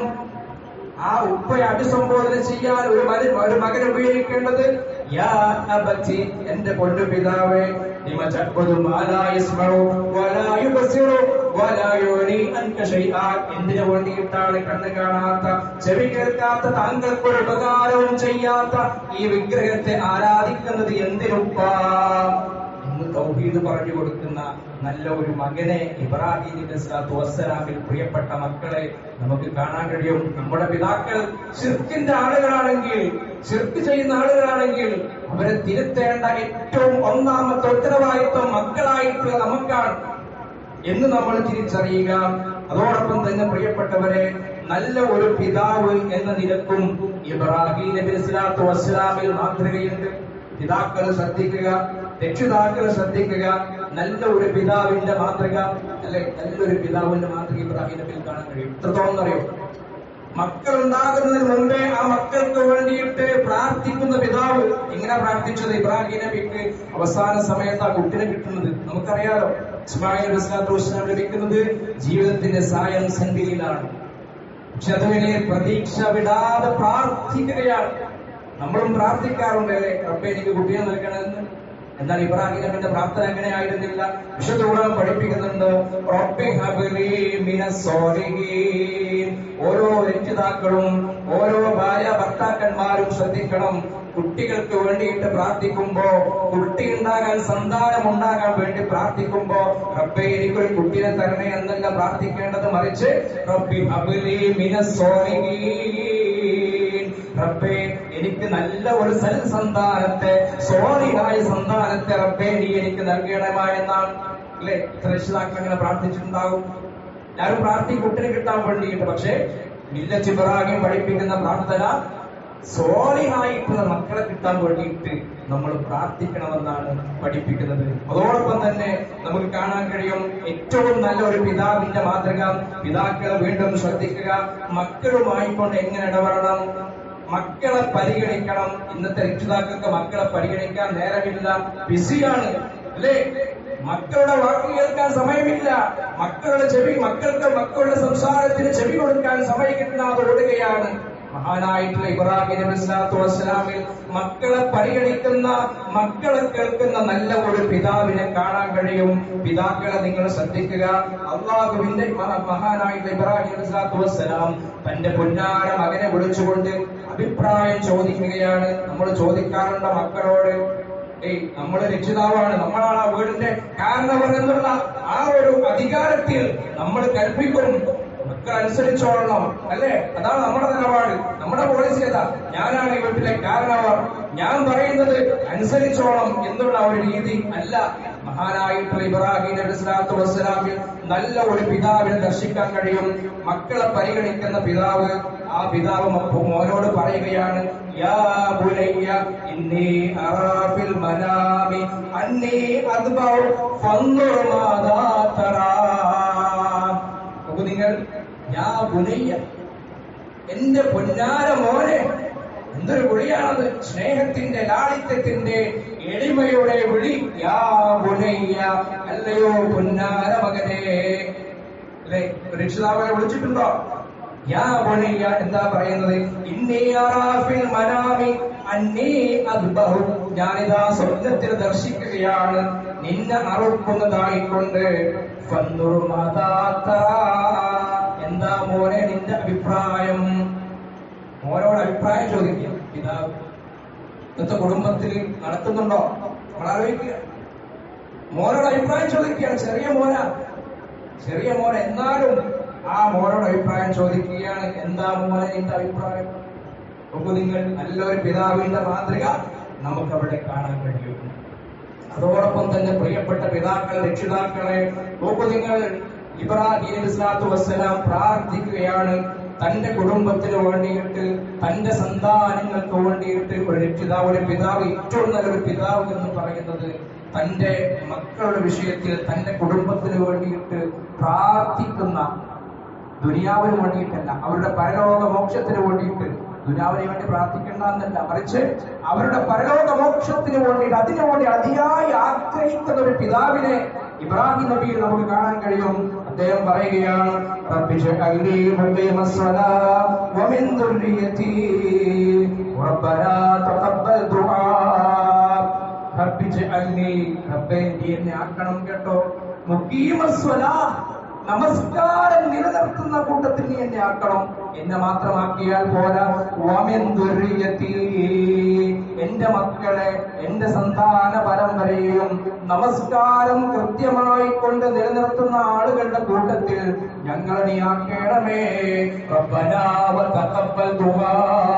ആ ഉപ്പയെ അഭിസംബോധന ചെയ്യാൻ ഒരു മകൻ ഒരു മകൻ ഉപയോഗിക്കേണ്ടത് യാ അബത്തി എന്റെ പൊന്നു പിതാവേ ലിമ തഅബുദു മാ ലാ യസ്മഉ വലാ യുബ്സിറു വലാ യുഗ്നി അൻക ഷൈആ എന്തിനു വേണ്ടിയിട്ടാണ് കണ്ണ് കാണാത്ത ചെവി കേൾക്കാത്ത താങ്കൾക്ക് ഒരു ഉപകാരവും ചെയ്യാത്ത ഈ വിഗ്രഹത്തെ ആരാധിക്കുന്നത് എന്തിനുപ്പാ എന്ന് തൗഹീദ് പറഞ്ഞു കൊടുക്കുന്ന നല്ല ഒരു മകനെ ഇബ്രാഹിം നബി സ്വലാത്തു വസ്സലാമിൽ പ്രിയപ്പെട്ട മക്കളെ നമുക്ക് കാണാൻ കഴിയും നമ്മുടെ പിതാക്കൾ ഷിർക്കിന്റെ ആളുകളാണെങ്കിൽ ഷിർക്ക് ചെയ്യുന്ന ആളുകളാണെങ്കിൽ അവരെ തിരുത്തേണ്ട ഏറ്റവും ഒന്നാമത്തെ ഉത്തരവാദിത്വം മക്കളായിട്ടുള്ള നമുക്കാണ് എന്ന് നമ്മൾ തിരിച്ചറിയുക അതോടൊപ്പം തന്നെ പ്രിയപ്പെട്ടവരെ നല്ല ഒരു പിതാവ് എന്ന നിലക്കും ഇബ്രാഹിം നബി സ്വലാത്തു വസ്സലാമിൽ മാതൃകയുണ്ട് പിതാക്കൾ ശ്രദ്ധിക്കുക രക്ഷിതാക്കൾ ശ്രദ്ധിക്കുക നല്ല ഒരു പിതാവിന്റെ മാതൃക അല്ലെ നല്ലൊരു പിതാവിന്റെ മാതൃക ഇബ്രാഹിം നബിയിൽ കാണാൻ കഴിയും എത്രത്തോളം അറിയോ മക്കൾ ഉണ്ടാകുന്നതിന് മുമ്പേ ആ മക്കൾക്ക് വേണ്ടിയിട്ട് പ്രാർത്ഥിക്കുന്ന പിതാവ് എങ്ങനെ പ്രാർത്ഥിച്ചത് ഇബ്രാഹിം നബിക്ക് അവസാന സമയത്ത് ആ കുട്ടിനെ കിട്ടുന്നത് നമുക്കറിയാലോ ഇസ്മായിൽ നബി സ്വലാത്തു വസ്സലാം ലഭിക്കുന്നത് ജീവിതത്തിന്റെ സായം സന്ധിയിലാണ് പക്ഷെ അതുവരെ പ്രതീക്ഷ വിടാതെ പ്രാർത്ഥിക്കുകയാണ് നമ്മളും പ്രാർത്ഥിക്കാറുണ്ട് അല്ലേ റബ്ബെ എനിക്ക് കുട്ടിയെ നൽകണമെന്ന് എന്നാൽ ഇബ്രാഹിം നബിന്റെ പ്രാർത്ഥന എങ്ങനെയായിരുന്നില്ല വിശുദ്ധ ഖുർആൻ പഠിപ്പിക്കുന്നുണ്ട് റബ്ബി ഹബ്ലി മിനസ് സ്വാലിഹീൻ. ഓരോ രക്ഷിതാക്കളും ഓരോ ഭാര്യ ഭർത്താക്കന്മാരും ശ്രദ്ധിക്കണം കുട്ടികൾക്ക് വേണ്ടിയിട്ട് പ്രാർത്ഥിക്കുമ്പോ കുട്ടി ഉണ്ടാകാൻ സന്താനം ഉണ്ടാകാൻ വേണ്ടി പ്രാർത്ഥിക്കുമ്പോ റബ്ബെ എനിക്കൊരു കുട്ടിയെ തരണേ എന്നല്ല പ്രാർത്ഥിക്കേണ്ടത് മറിച്ച് റബ്ബി ഹബ്ലി മിനസ് സ്വാലിഹീൻ. റബ്ബേ എനിക്ക് നല്ല ഒരു സൽ സന്താനത്തെ സ്വാലിഹായ സന്താനത്തെ റബ്ബേ നീ എനിക്ക് നൽകണമായെന്നാണ് അല്ലെ രക്ഷിതാക്കൾ അങ്ങനെ പ്രാർത്ഥിച്ചിട്ടുണ്ടാകും ഞാനും പ്രാർത്ഥിക്കും കുട്ടിനെ കിട്ടാൻ വേണ്ടിയിട്ട് പക്ഷേ മില്ലച്ച് ഇബ്രാഹിം പഠിപ്പിക്കുന്ന പ്രാർത്ഥന സ്വാലിഹായിട്ടുള്ള മക്കളെ കിട്ടാൻ വേണ്ടിയിട്ട് നമ്മൾ പ്രാർത്ഥിക്കണമെന്നാണ് പഠിപ്പിക്കുന്നത് അതോടൊപ്പം തന്നെ നമുക്ക് കാണാൻ കഴിയും ഏറ്റവും നല്ല ഒരു പിതാവിന്റെ മാതൃക പിതാക്കളെ വീണ്ടും ശ്രദ്ധിക്കുക മക്കളുമായിക്കൊണ്ട് എങ്ങനെ ഇടപെടണം മക്കളെ പരിഗണിക്കണം ഇന്നത്തെ രക്ഷിതാക്കൾക്ക് മക്കളെ പരിഗണിക്കാൻ നേരമില്ല ബിസിയാണ് അല്ലേ മക്കളുടെ വാക്ക് കേൾക്കാൻ സമയമില്ല മക്കളുടെ ചെവി മക്കൾക്ക് മക്കളുടെ സംസാരത്തിന് ചെവി കൊടുക്കാൻ സമയം കിട്ടാതെ ഓടുകയാണ് മഹാനായിട്ടുള്ള ഇബ്രാഹിം നബി സ്വലാത്തു വസ്സലാമിൽ മക്കളെ പരിഗണിക്കുന്ന മക്കളെ കേൾക്കുന്ന നല്ല ഒരു പിതാവിനെ കാണാൻ കഴിയും പിതാക്കളെ നിങ്ങൾ ശ്രദ്ധിക്കുക അള്ളാഹുവിന്റെ മഹ- മഹാനായിട്ടുള്ള ഇബ്രാഹിം നബി സ്വലാത്തു വസ്സലാം തന്റെ പൊന്നാര മകനെ വിളിച്ചുകൊണ്ട് അഭിപ്രായം ചോദിക്കുകയാണ് നമ്മൾ ചോദിക്കാറുണ്ട് മക്കളോട് ഏയ് നമ്മൾ രക്ഷിതാവാണ് നമ്മളാണ് ആ വീടിന്റെ കാരണവർ എന്നുള്ള ആ ഒരു അധികാരത്തിൽ നമ്മൾ കൽപ്പിക്കും മക്കൾ അനുസരിച്ചോളണം അല്ലേ അതാണ് നമ്മുടെ നിലപാട് നമ്മുടെ പോളിസി ഏതാ ഞാനാണ് ഈ വീട്ടിലെ കാരണവർ ഞാൻ പറയുന്നത് അനുസരിച്ചോണം എന്നുള്ള ഒരു രീതി അല്ല മഹാനായിട്ടുള്ള ഇബ്രാഹിം നബി സ്വലാത്തു വസ്സലാമിൽ നല്ല ഒരു പിതാവിനെ ദർശിക്കാൻ കഴിയും മക്കളെ പരിഗണിക്കുന്ന പിതാവ് ആ പിതാവ് മക്ക- മോനോട് പറയുകയാണ് യാ ബുനയ്യ ഇന്നി അറാ ഫിൽ മനാമി അന്നി അദ്ബഉ ഫൻദുർ മാദാ തറാ നോക്കൂ നിങ്ങൾ യാ ബുനയ്യ എന്റെ പൊന്നാര മോനെ എന്തൊരു വിളിയാണത് സ്നേഹത്തിന്റെ ലാളിത്യത്തിന്റെ എളിമയുടെ വിളി യാ ബുനയ്യ അല്ലയോ പുന്നാര മകനെ അല്ലെ രക്ഷിതാവിനെ വിളിച്ചിട്ടുണ്ടോ യാ ബുനയ്യ എന്താ പറയുന്നത് ഇന്നി അറാഫിൽ മനാമി അന്നീ അദ്ബഹു ഞാനിതാ സ്വർഗത്തിൽ ദർശിക്കുകയാണ് നിന്നെ അറുക്കുന്നതായിക്കൊണ്ട് ഫന്നുർ മാതാത്ത എന്താ മോനെ നിന്റെ അഭിപ്രായം മോനോട് അഭിപ്രായം ചോദിക്കുക പിതാവ് ഇന്നത്തെ കുടുംബത്തിൽ നടത്തുന്നുണ്ടോ നമ്മൾ ആലോചിക്കുക മോനോട് അഭിപ്രായം ചോദിക്കുകയാണ് ചെറിയ മോന ചെറിയ മോൻ എന്നാലും ആ മോനോട് അഭിപ്രായം ചോദിക്കുകയാണ് എന്താ മോനെ നിന്റെ അഭിപ്രായം നോക്കൂ നിങ്ങൾ നല്ലൊരു പിതാവിന്റെ മാതൃക നമുക്ക് അവിടെ കാണാൻ കഴിയും അതോടൊപ്പം തന്നെ പ്രിയപ്പെട്ട പിതാക്കൾ രക്ഷിതാക്കളെ നോക്കൂ നിങ്ങൾ ഇബ്രാഹിം നബി സ്വലാത്തു വസ്സലാം പ്രാർത്ഥിക്കുകയാണ് തന്റെ കുടുംബത്തിന് വേണ്ടിയിട്ട് തന്റെ സന്താനങ്ങൾക്ക് വേണ്ടിയിട്ട് ഒരു രക്ഷിതാവ് ഒരു പിതാവ് ഏറ്റവും നല്ലൊരു പിതാവ് എന്ന് പറയുന്നത് തന്റെ മക്കളുടെ വിഷയത്തിൽ തന്റെ കുടുംബത്തിന് വേണ്ടിയിട്ട് പ്രാർത്ഥിക്കുന്ന ദുനിയാവിന് വേണ്ടിയിട്ടല്ല അവരുടെ പരലോക മോക്ഷത്തിന് വേണ്ടിയിട്ട് ദുനിയാവിന് വേണ്ടി പ്രാർത്ഥിക്കേണ്ട എന്നല്ല മറിച്ച് അവരുടെ പരലോക മോക്ഷത്തിന് വേണ്ടിയിട്ട് അതിനു വേണ്ടി അതിയായി ആഗ്രഹിക്കുന്ന ഒരു പിതാവിനെ ഇബ്രാഹിം നബിയിൽ നമുക്ക് കാണാൻ കഴിയും അദ്ദേഹം പറയുകയാണ് "റബ്ബി ജഅൽനി മുഖീമ സ്വലാ വമിൻ ദുർരിയതി റബ്ബനാ തഖബ്ബൽ ദുആ റബ്ബി ജഅൽനി റബ്ബേ നീ എന്നെ ആക്കണം കേട്ടോ മുഖീമ സ്വലാ നമസ്കാരം നിലനിർത്തുന്ന കൂട്ടത്തിൽ നീ എന്നെ ആക്കണം എന്നെ മാത്രമാക്കിയാൽ പോരാ വമിൻ ദുർരിയതി എന്റെ മക്കളെ എന്റെ സന്താന പരമ്പരയെയും നമസ്കാരം കൃത്യമായി കൊണ്ട് നിലനിർത്തുന്ന ആളുകളുടെ കൂട്ടത്തിൽ ഞങ്ങളെ നീ ആക്കേണമേ റബ്ബനാ വതഖബ്ബൽ ദുആ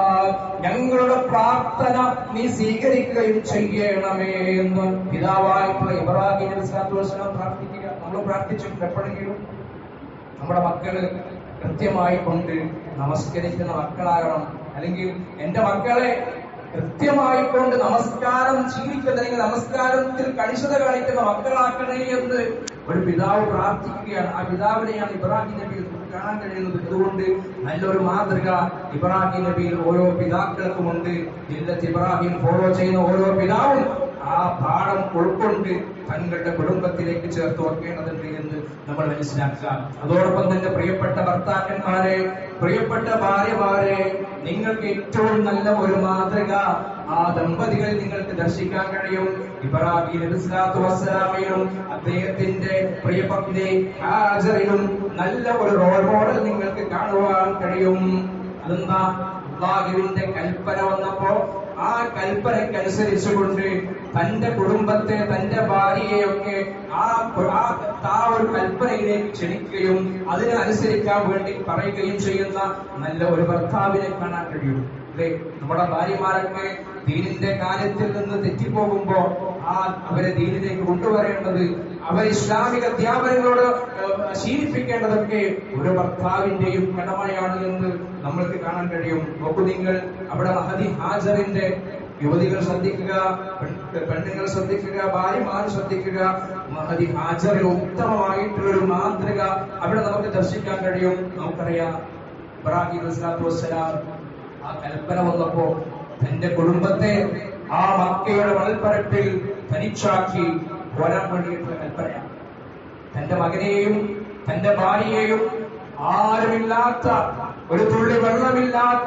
ഞങ്ങളുടെ പ്രാർത്ഥന നീ സ്വീകരിക്കുകയും ചെയ്യണമേ എന്ന് പിതാവായിട്ടുള്ള ഇബ്രാഹിം നബി സ്വല്ലല്ലാഹു അലൈഹി വസല്ലം പ്രാർത്ഥിക്കുക നമ്മൾ പ്രാർത്ഥിച്ചിട്ടുണ്ട് എപ്പോഴെങ്കിലും നമ്മുടെ മക്കള് കൃത്യമായി കൊണ്ട് നമസ്കരിക്കുന്ന മക്കളാകണം അല്ലെങ്കിൽ എന്റെ മക്കളെ കൃത്യമായി കൊണ്ട് നമസ്കാരം ശീലിക്കുന്ന അല്ലെങ്കിൽ നമസ്കാരത്തിൽ കണിശത കാണിക്കുന്ന മക്കളാക്കണേ എന്ന് ഒരു പിതാവ് പ്രാർത്ഥിക്കുകയാണ് ആ പിതാവിനെയാണ് ഇബ്രാഹിം നബിയിൽ നമുക്ക് കാണാൻ കഴിയുന്നത് അതുകൊണ്ട് നല്ലൊരു മാതൃക ഇബ്രാഹിം നബിയിൽ ഓരോ പിതാക്കൾക്കുമുണ്ട് ജില്ലത്ത് ഇബ്രാഹിം ഫോളോ ചെയ്യുന്ന ഓരോ പിതാവും ആ പാഠം ഉൾക്കൊണ്ട് തങ്ങളുടെ കുടുംബത്തിലേക്ക് ചേർത്ത് വെക്കേണ്ടതുണ്ട് എന്ന് നമ്മൾ മനസ്സിലാക്കുക അതോടൊപ്പം തന്നെ പ്രിയപ്പെട്ട ഭർത്താക്കന്മാരെ പ്രിയപ്പെട്ട ഭാര്യമാരെ നിങ്ങൾക്ക് ഏറ്റവും നല്ല ഒരു മാതൃക ആ ദമ്പതികളിൽ നിങ്ങൾക്ക് ദർശിക്കാൻ കഴിയും ഇബ്രാഹിം നബി സ്വലാത്തു വസ്സലാമയിലും അദ്ദേഹത്തിന്റെ പ്രിയപത്നി ഹാജറിലും നല്ല ഒരു റോൾ മോഡൽ നിങ്ങൾക്ക് കാണുവാൻ കഴിയും അതെന്താ അള്ളാഹുവിന്റെ കൽപ്പന വന്നപ്പോ ആ കൽപ്പനയ്ക്കനുസരിച്ചുകൊണ്ട് തന്റെ കുടുംബത്തെ തന്റെ ഭാര്യയെയൊക്കെ ആ ആ ആ ഒരു കൽപ്പനയിലേക്ക് ക്ഷണിക്കുകയും അതിനെ അനുസരിക്കാൻ വേണ്ടി പറയുകയും ചെയ്യുന്ന നല്ല ഒരു ഭർത്താവിനെ കാണാൻ കഴിയും അല്ലേ നമ്മുടെ ഭാര്യമാരൊക്കെ ദീനിന്റെ കാര്യത്തിൽ നിന്ന് തെറ്റിപ്പോകുമ്പോ ആ അവരെ ദീനിലേക്ക് കൊണ്ടുവരേണ്ടത് അവർ ഇസ്ലാമിക അധ്യാപനങ്ങളോട് ഏഹ്, ശീലിപ്പിക്കേണ്ടതൊക്കെ ഒരു ഭർത്താവിന്റെയും കടമയാണ് എന്ന് നമ്മൾക്ക് കാണാൻ കഴിയും നോക്കൂ നിങ്ങൾ അവിടെ മഹദി ഹാജറിന്റെ യുവതികൾ ശ്രദ്ധിക്കുക പെൺ- പെണ്ണുങ്ങൾ ശ്രദ്ധിക്കുക ഭാര്യമാർ ശ്രദ്ധിക്കുക മഹദി ഹാജറിൽ ഉത്തമമായിട്ടുള്ള ഒരു മാതൃക അവിടെ നമുക്ക് ദർശിക്കാൻ കഴിയും നമുക്കറിയാം ഇബ്രാഹിം അസ്ലാത്തു വസ്സലാം ആ കൽപ്പന വന്നപ്പോ തന്റെ കുടുംബത്തെ ആ മക്കയുടെ മണൽപ്പരപ്പിൽ തനിച്ചാക്കി പോരാൻ വേണ്ടിയിട്ടുള്ള കൽപ്പനയാണ് തന്റെ മകനെയും തന്റെ ഭാര്യയെയും ആരുമില്ലാത്ത ഒരു തുള്ളി വെള്ളമില്ലാത്ത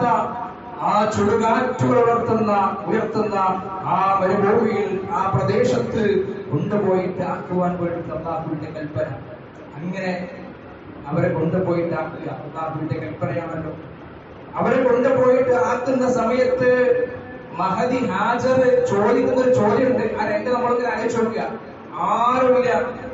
ആ ചുടുകാറ്റുകൾ ഉണർത്തുന്ന ഉയർത്തുന്ന ആ മരുഭൂമിയിൽ ആ പ്രദേശത്ത് കൊണ്ടുപോയിട്ട് ആക്കുവാൻ വേണ്ടി അള്ളാഹുവിന്റെ കൽപ്പന അങ്ങനെ അവരെ കൊണ്ടുപോയിട്ട് ആക്കുക അള്ളാഹുവിന്റെ കൽപ്പനയാണല്ലോ അവരെ കൊണ്ടുപോയിട്ട് ആക്കുന്ന സമയത്ത് മഹദി ഹാജർ ചോദിക്കുന്ന ഒരു ചോദ്യമുണ്ട് ആ രണ്ട് നമ്മളിങ്ങനെ അയച്ചു നോക്കുക ആരുമില്ല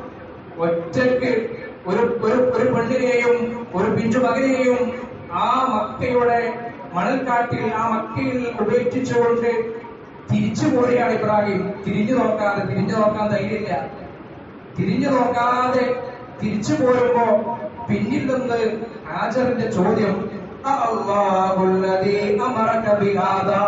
ഒറ്റയ്ക്ക് ഒരു ഒരു ഒരു പെണ്ണിനെയും ഒരു പിഞ്ചു മകനെയും ആ മക്കയുടെ മണൽക്കാട്ടിൽ ആ മക്കയിൽ ഉപേക്ഷിച്ചുകൊണ്ട് തിരിച്ചു പോരുകയാണ് ഇബ്രാഹിം തിരിഞ്ഞു നോക്കാതെ തിരിഞ്ഞു നോക്കാൻ ധൈര്യമില്ല തിരിഞ്ഞു നോക്കാതെ തിരിച്ചു പോരുമ്പോ പിന്നിൽ നിന്ന് ഹാജറിന്റെ ചോദ്യം അല്ലാഹുല്ലദീ അമറക ബിഹാദാ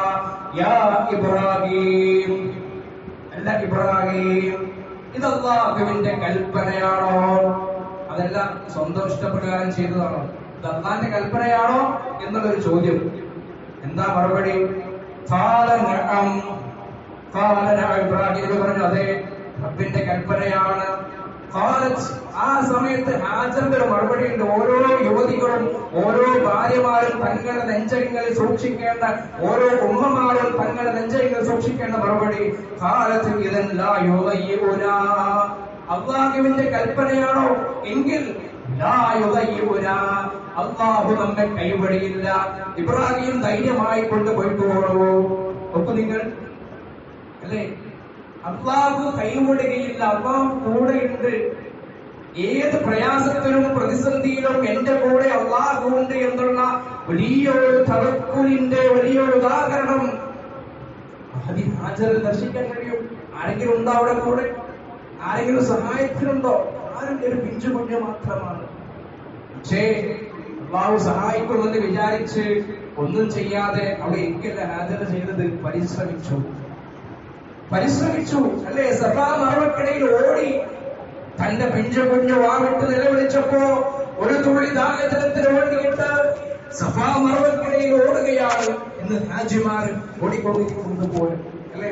യാ ഇബ്രാഹിം അല്ല ഇബ്രാഹിം ഇത് അള്ളാഹുവിന്റെ കൽപ്പനയാണോ അതെല്ലാം സ്വന്തം ഇഷ്ടപ്രകാരം ചെയ്തതാണോ ഇത് അള്ളാന്റെ കൽപ്പനയാണോ എന്നുള്ളൊരു ചോദ്യം എന്താ മറുപടി "ഖാല നഅം." ഖാല നഅം. ഇബ്രാഹിം നബി പറഞ്ഞു അതെ റബ്ബിന്റെ കൽപ്പനയാണ് ഖാലത്ത്. ആ സമയത്ത് ഹാജറിന്റെ ഒരു മറുപടി ഉണ്ട് ഓരോ യുവതികളും ഓരോ ഭാര്യമാരും തങ്ങളുടെ നെഞ്ചകങ്ങളിൽ സൂക്ഷിക്കേണ്ട ഓരോ ഉമ്മമാരും തങ്ങളുടെ നെഞ്ചകങ്ങളിൽ സൂക്ഷിക്കേണ്ട മറുപടി ഖാലത്ത് ഇദൻ ലാ യുദയ്യിഉനാ. അള്ളാഹുവിന്റെ കൽപ്പനയാണോ എങ്കിൽ ലാ യുദയ്യിഉനാ. അള്ളാഹു നമ്മെ കൈവഴിയില്ല ഇബ്രാഹിം ധൈര്യമായി കൊണ്ടുപോയിക്കോളൂ ഒപ്പു നിങ്ങൾ അല്ലേ അള്ളാഹു കൈവിടുകയില്ല അള്ളാഹു കൂടെയുണ്ട് ഏത് പ്രയാസത്തിലും പ്രതിസന്ധിയിലും എന്റെ കൂടെ അള്ളാഹു ഉണ്ട് എന്നുള്ള വലിയൊരു തവക്കുലിന്റെ വലിയൊരു ഉദാഹരണം മഹദി ഹാജറിൽ ദർശിക്കാൻ കഴിയും ആരെങ്കിലും ഉണ്ടോ അവിടെ കൂടെ ആരെങ്കിലും സഹായത്തിനുണ്ടോ ആരും ഒരു പിഞ്ചു കുഞ്ഞ് മാത്രമാണ് പക്ഷേ അള്ളാഹു സഹായിക്കുമെന്ന് വിചാരിച്ച് ഒന്നും ചെയ്യാതെ അവിടെ എനിക്കല്ല ഹാജർ ചെയ്തത് പരിശ്രമിച്ചു പരിശ്രമിച്ചു അല്ലേ സഭാ മറവക്കിടയിൽ ഓടി തന്റെ പിഞ്ചു കുഞ്ഞു വാവിട്ട് നിലവിളിച്ചപ്പോ ഒരു തുള്ളി ദാഹജലത്തിന് വേണ്ടിയിട്ട് സഭാ മറവക്കിടയിൽ ഓടുകയാണ് എന്ന് ഹാജിമാർ ഓടിക്കൊണ്ടിരിക്കുന്നത് പോലും അല്ലേ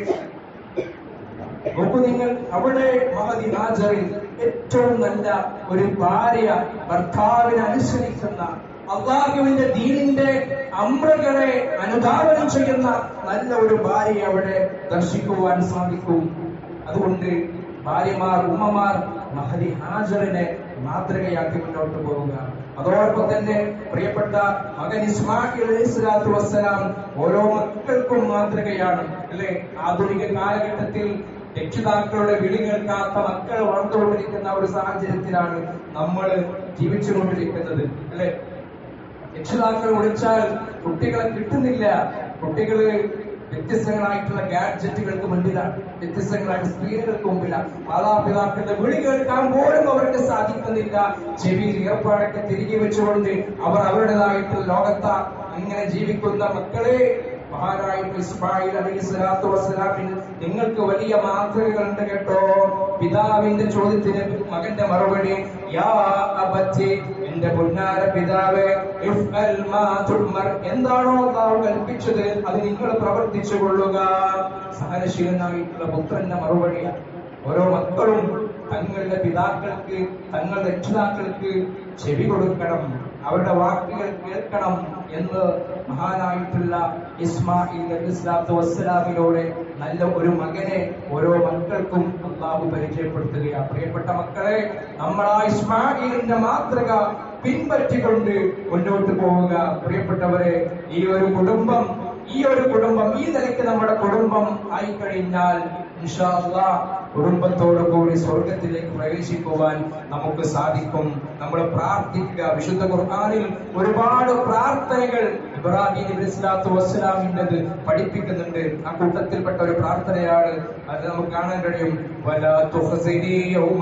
നോക്കൂ നിങ്ങൾ അവിടെ മഹദി ഹാജറിൽ ഏറ്റവും നല്ല ഒരു ഭാര്യ ഭർത്താവിനെ അനുസരിക്കുന്ന അള്ളാഹുവിന്റെ ദീനിന്റെ അമ്രകളെ അനുധാവനം ചെയ്യുന്ന നല്ല ഒരു ഭാര്യയെ അവിടെ ദർശിക്കുവാൻ സാധിക്കും അതുകൊണ്ട് ഭാര്യമാർ ഉമ്മമാർ മഹദി ഹാജറിനെ മാതൃകയാക്കി മുന്നോട്ട് പോവുക അതോടൊപ്പം തന്നെ പ്രിയപ്പെട്ട മകൻ ഇസ്മായിൽ അലൈഹി സ്വലാത്തു വസ്സലാം ഓരോ മക്കൾക്കും മാതൃകയാണ് അല്ലെ ആധുനിക കാലഘട്ടത്തിൽ രക്ഷിതാക്കളുടെ വിളി കേൾക്കാത്ത മക്കൾ വളർന്നുകൊണ്ടിരിക്കുന്ന ഒരു സാഹചര്യത്തിലാണ് നമ്മൾ ജീവിച്ചുകൊണ്ടിരിക്കുന്നത് അല്ലെ രക്ഷിതാക്കൾ വിളിച്ചാൽ കുട്ടികളെ കിട്ടുന്നില്ല കുട്ടികള് വ്യത്യസ്തങ്ങളായിട്ടുള്ള ഗാഡ്ജറ്റുകൾക്ക് മുൻപിലാണ് വ്യത്യസ്തങ്ങളായിട്ടുള്ള സ്ക്രീനുകൾക്ക് മുമ്പിലാണ് മാതാപിതാക്കളുടെ വിളി കേൾക്കാൻ പോലും അവർക്ക് സാധിക്കുന്നില്ല ചെവിയിൽ ഏർപ്പാടൊക്കെ തിരികെ വെച്ചുകൊണ്ട് അവർ അവരുടേതായിട്ടുള്ള ലോകത്ത ഇങ്ങനെ ജീവിക്കുന്ന മക്കളെ മഹാനായിട്ട് ഇസ്മായിൽ അലൈഹി സ്വലാത്തു വസ്സലാമിൽ നിങ്ങൾക്ക് വലിയ മാതൃകകളുണ്ട് കേട്ടോ പിതാവിന്റെ ചോദ്യത്തിന് മകന്റെ മറുപടി യാ അബത്തി എന്റെ പൊന്നാര പിതാവേ ഇഫ്അൽ മാ തുഅ്മർ എന്താണോ അല്ലാഹു കൽപ്പിച്ചത് അത് നിങ്ങൾ പ്രവർത്തിച്ചു കൊള്ളുക സഹനശീലനായിട്ടുള്ള പുത്രന്റെ മറുപടിയാണ് ഓരോ മക്കളും തങ്ങളുടെ പിതാക്കൾക്ക് തങ്ങളുടെ രക്ഷിതാക്കൾക്ക് ചെവി കൊടുക്കണം അവരുടെ വാക്കുകൾ കേൾക്കണം എന്ന് മഹാനായിട്ടുള്ള ഇസ്മായിൽ നബി സ്വലാത്തു വസ്സലാമിലൂടെ നല്ല ഒരു മകനെ ഓരോ മക്കൾക്കും അള്ളാഹു പരിചയപ്പെടുത്തുകയാണ് പ്രിയപ്പെട്ട മക്കളെ നമ്മൾ ആ ഇസ്മായിലിന്റെ മാതൃക പിൻപറ്റിക്കൊണ്ട് മുന്നോട്ട് പോവുക പ്രിയപ്പെട്ടവരെ ഈ ഒരു കുടുംബം ഈ ഒരു കുടുംബം ഈ നിലയ്ക്ക് നമ്മുടെ കുടുംബം ആയി കഴിഞ്ഞാൽ ഇൻഷാ അല്ലാഹ് കുടുംബത്തോടു കൂടി സ്വർഗത്തിലേക്ക് പ്രവേശിക്കുവാൻ നമുക്ക് സാധിക്കും നമ്മൾ പ്രാർത്ഥിക്കുക വിശുദ്ധ ഖുർആനിൽ ഒരുപാട് പ്രാർത്ഥനകൾ ഇബ്രാഹിം നബി സ്വലാത്തു വസ്സലാമിൻ്റെത് പഠിപ്പിക്കുന്നുണ്ട് ആ കൂട്ടത്തിൽപ്പെട്ട ഒരു പ്രാർത്ഥനയാണ് അത് നമുക്ക് കാണാൻ കഴിയും വലാ തുഖ്സിനി യൗമ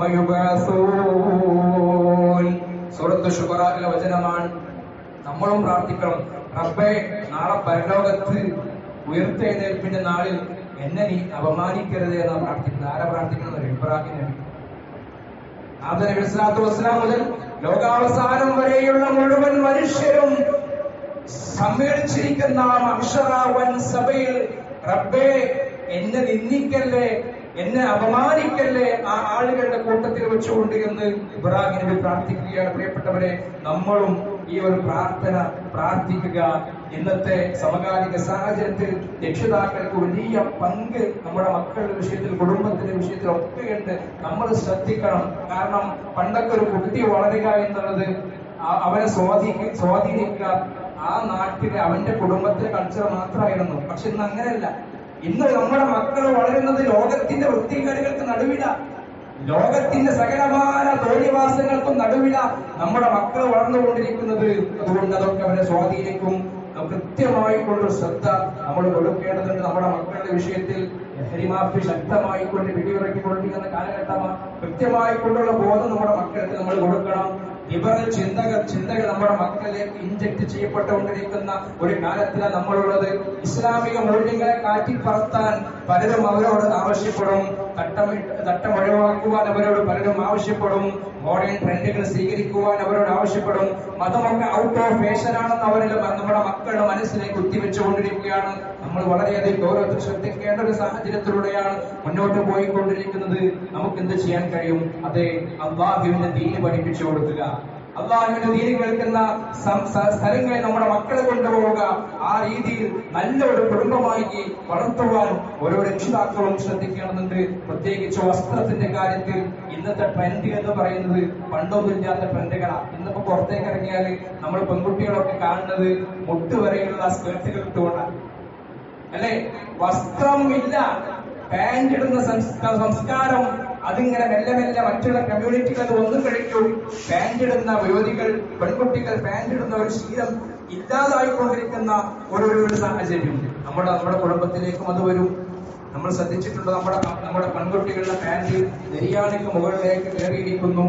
യുബഅസൂൻ സൂറത്ത് ശുബറായിലെ വചനമാണ് നമ്മളും പ്രാർത്ഥിക്കണം റബ്ബേ നാളെ പരലോകത്ത് ഉയർത്തെഴുന്നേൽപ്പിന്റെ നാളിൽ എന്നെ നീ അപമാനിക്കരുത് എന്നാ പ്രാർത്ഥിക്കുന്നത് ആരാ പ്രാർത്ഥിക്കുന്നത് ഇബ്രാഹിം നബി ആദം നബി സ്വലാത്തു വസ്സലാം മുതൽ ലോകാവസാനം വരെയുള്ള മുഴുവൻ മനുഷ്യരും സമ്മേളിച്ചിരിക്കുന്ന അക്ഷറാവൻ സഭയിൽ റബ്ബേ എന്നെ നിന്ദിക്കല്ലേ എന്നെ അപമാനിക്കല്ലേ ആ ആളുകളുടെ കൂട്ടത്തിൽ വെച്ചുകൊണ്ട് എന്ന് ഇബ്രാഹിം നബി പ്രാർത്ഥിക്കുകയാണ് പ്രിയപ്പെട്ടവരെ നമ്മളും ഈ ഒരു പ്രാർത്ഥന പ്രാർത്ഥിക്കുക ഇന്നത്തെ സമകാലിക സാഹചര്യത്തിൽ രക്ഷിതാക്കൾക്ക് വലിയ പങ്ക് നമ്മുടെ മക്കളുടെ വിഷയത്തിൽ കുടുംബത്തിന്റെ വിഷയത്തിൽ ഒക്കെയുണ്ട് നമ്മൾ ശ്രദ്ധിക്കണം കാരണം പണ്ടൊക്കെ ഒരു കുട്ടി വളരുക എന്നുള്ളത് ആ- അവനെ സ്വാധീനി സ്വാധീനിക്കുക ആ നാട്ടിലെ അവന്റെ കുടുംബത്തിലെ കൾച്ചർ മാത്രമായിരുന്നു പക്ഷെ ഇന്ന് അങ്ങനെയല്ല ഇന്ന് നമ്മുടെ മക്കൾ വളരുന്നത് ലോകത്തിന്റെ വൃത്തികേടുകൾക്ക് നടുവില ലോകത്തിന്റെ സകലമായ തോന്നിവാസങ്ങൾക്കും നടുവില നമ്മുടെ മക്കൾ വളർന്നുകൊണ്ടിരിക്കുന്നത് അതുകൊണ്ട് അതൊക്കെ അവരെ സ്വാധീനിക്കും നാം കൃത്യമായി കൊണ്ട് ശ്രദ്ധ നമ്മൾ കൊടുക്കേണ്ടതുണ്ട് നമ്മുടെ മക്കളുടെ വിഷയത്തിൽ ലഹരിമാഫി ശക്തമായി കൊണ്ട് പിടിയുറക്കിക്കൊണ്ടിരിക്കുന്ന കാലഘട്ടമാണ് കൃത്യമായി കൊണ്ടുള്ള ബോധം നമ്മുടെ മക്കൾക്ക് നമ്മൾ കൊടുക്കണം ലിബറൽ ചിന്തകൾ ചിന്തകൾ നമ്മുടെ മക്കളിലേക്ക് ഇൻജക്ട് ചെയ്യപ്പെട്ടുകൊണ്ടിരിക്കുന്ന ഒരു കാലത്തിലാണ് നമ്മളുള്ളത് ഇസ്ലാമിക മൂല്യങ്ങളെ കാറ്റിപ്പറത്താൻ പലരും അവരോട് ആവശ്യപ്പെടും തട്ടം തട്ടം ഒഴിവാക്കുവാൻ അവരോട് പലരും ആവശ്യപ്പെടും മോഡേൺ ട്രെൻഡുകൾ സ്വീകരിക്കുവാൻ അവരോട് ആവശ്യപ്പെടും മതമൊക്കെ ഔട്ട് ഓഫ് ഫാഷൻ ആണെന്ന് അവരുടെ നമ്മുടെ മക്കളുടെ മനസ്സിലേക്ക് കുത്തിവെച്ചുകൊണ്ടിരിക്കുകയാണ് നമ്മൾ വളരെയധികം ഗൗരവത്തിൽ ശ്രദ്ധിക്കേണ്ട ഒരു സാഹചര്യത്തിലൂടെയാണ് മുന്നോട്ട് പോയിക്കൊണ്ടിരിക്കുന്നത് നമുക്ക് എന്ത് ചെയ്യാൻ കഴിയും അതെ അള്ളാഹുവിന്റെ ദീന് പഠിപ്പിച്ചു കൊടുക്കുക അള്ളാഹുവിന്റെ ദീനി കേൾക്കുന്ന സം- സ- സ്ഥലങ്ങളിൽ നമ്മുടെ മക്കളെ കൊണ്ടുപോവുക ആ രീതിയിൽ നല്ല ഒരു കുടുംബമായി വളർത്തുവാൻ ഓരോ രക്ഷിതാക്കളും ശ്രദ്ധിക്കണമെന്നുണ്ട് പ്രത്യേകിച്ച് വസ്ത്രത്തിന്റെ കാര്യത്തിൽ ഇന്നത്തെ ട്രെൻഡ് എന്ന് പറയുന്നത് പണ്ടൊന്നുമില്ലാത്ത ട്രെൻഡുകളാണ് ഇന്നിപ്പോ പുറത്തേക്ക് ഇറങ്ങിയാൽ നമ്മൾ പെൺകുട്ടികളൊക്കെ കാണുന്നത് മുട്ടുവരെയുള്ള സ്കേർട്ടുകൾ ഇട്ടുകൊണ്ടാണ് അല്ലെ വസ്ത്രം ഇല്ല പാന്റ് ഇടുന്ന സംസ്ക- സംസ്കാരം അതിങ്ങനെ മെല്ലെ മെല്ലെ മറ്റുള്ള കമ്മ്യൂണിറ്റികൾ അത് ഒന്നും കഴിക്കൂ പാന്റ് ഇടുന്ന യുവതികൾ പെൺകുട്ടികൾ പാന്റ് ഇടുന്ന ഒരു ശീലം ഇല്ലാതായിക്കൊണ്ടിരിക്കുന്ന ഒരു ഒരു- ഒരു സാഹചര്യം നമ്മുടെ നമ്മുടെ കുടുംബത്തിലേക്കും അത് വരും നമ്മൾ ശ്രദ്ധിച്ചിട്ടുണ്ട് നമ്മുടെ നമ്മുടെ പെൺകുട്ടികളുടെ പാന്റ് നെരിയാണിക്ക് മുകളിലേക്ക് കയറിയിരിക്കുന്നു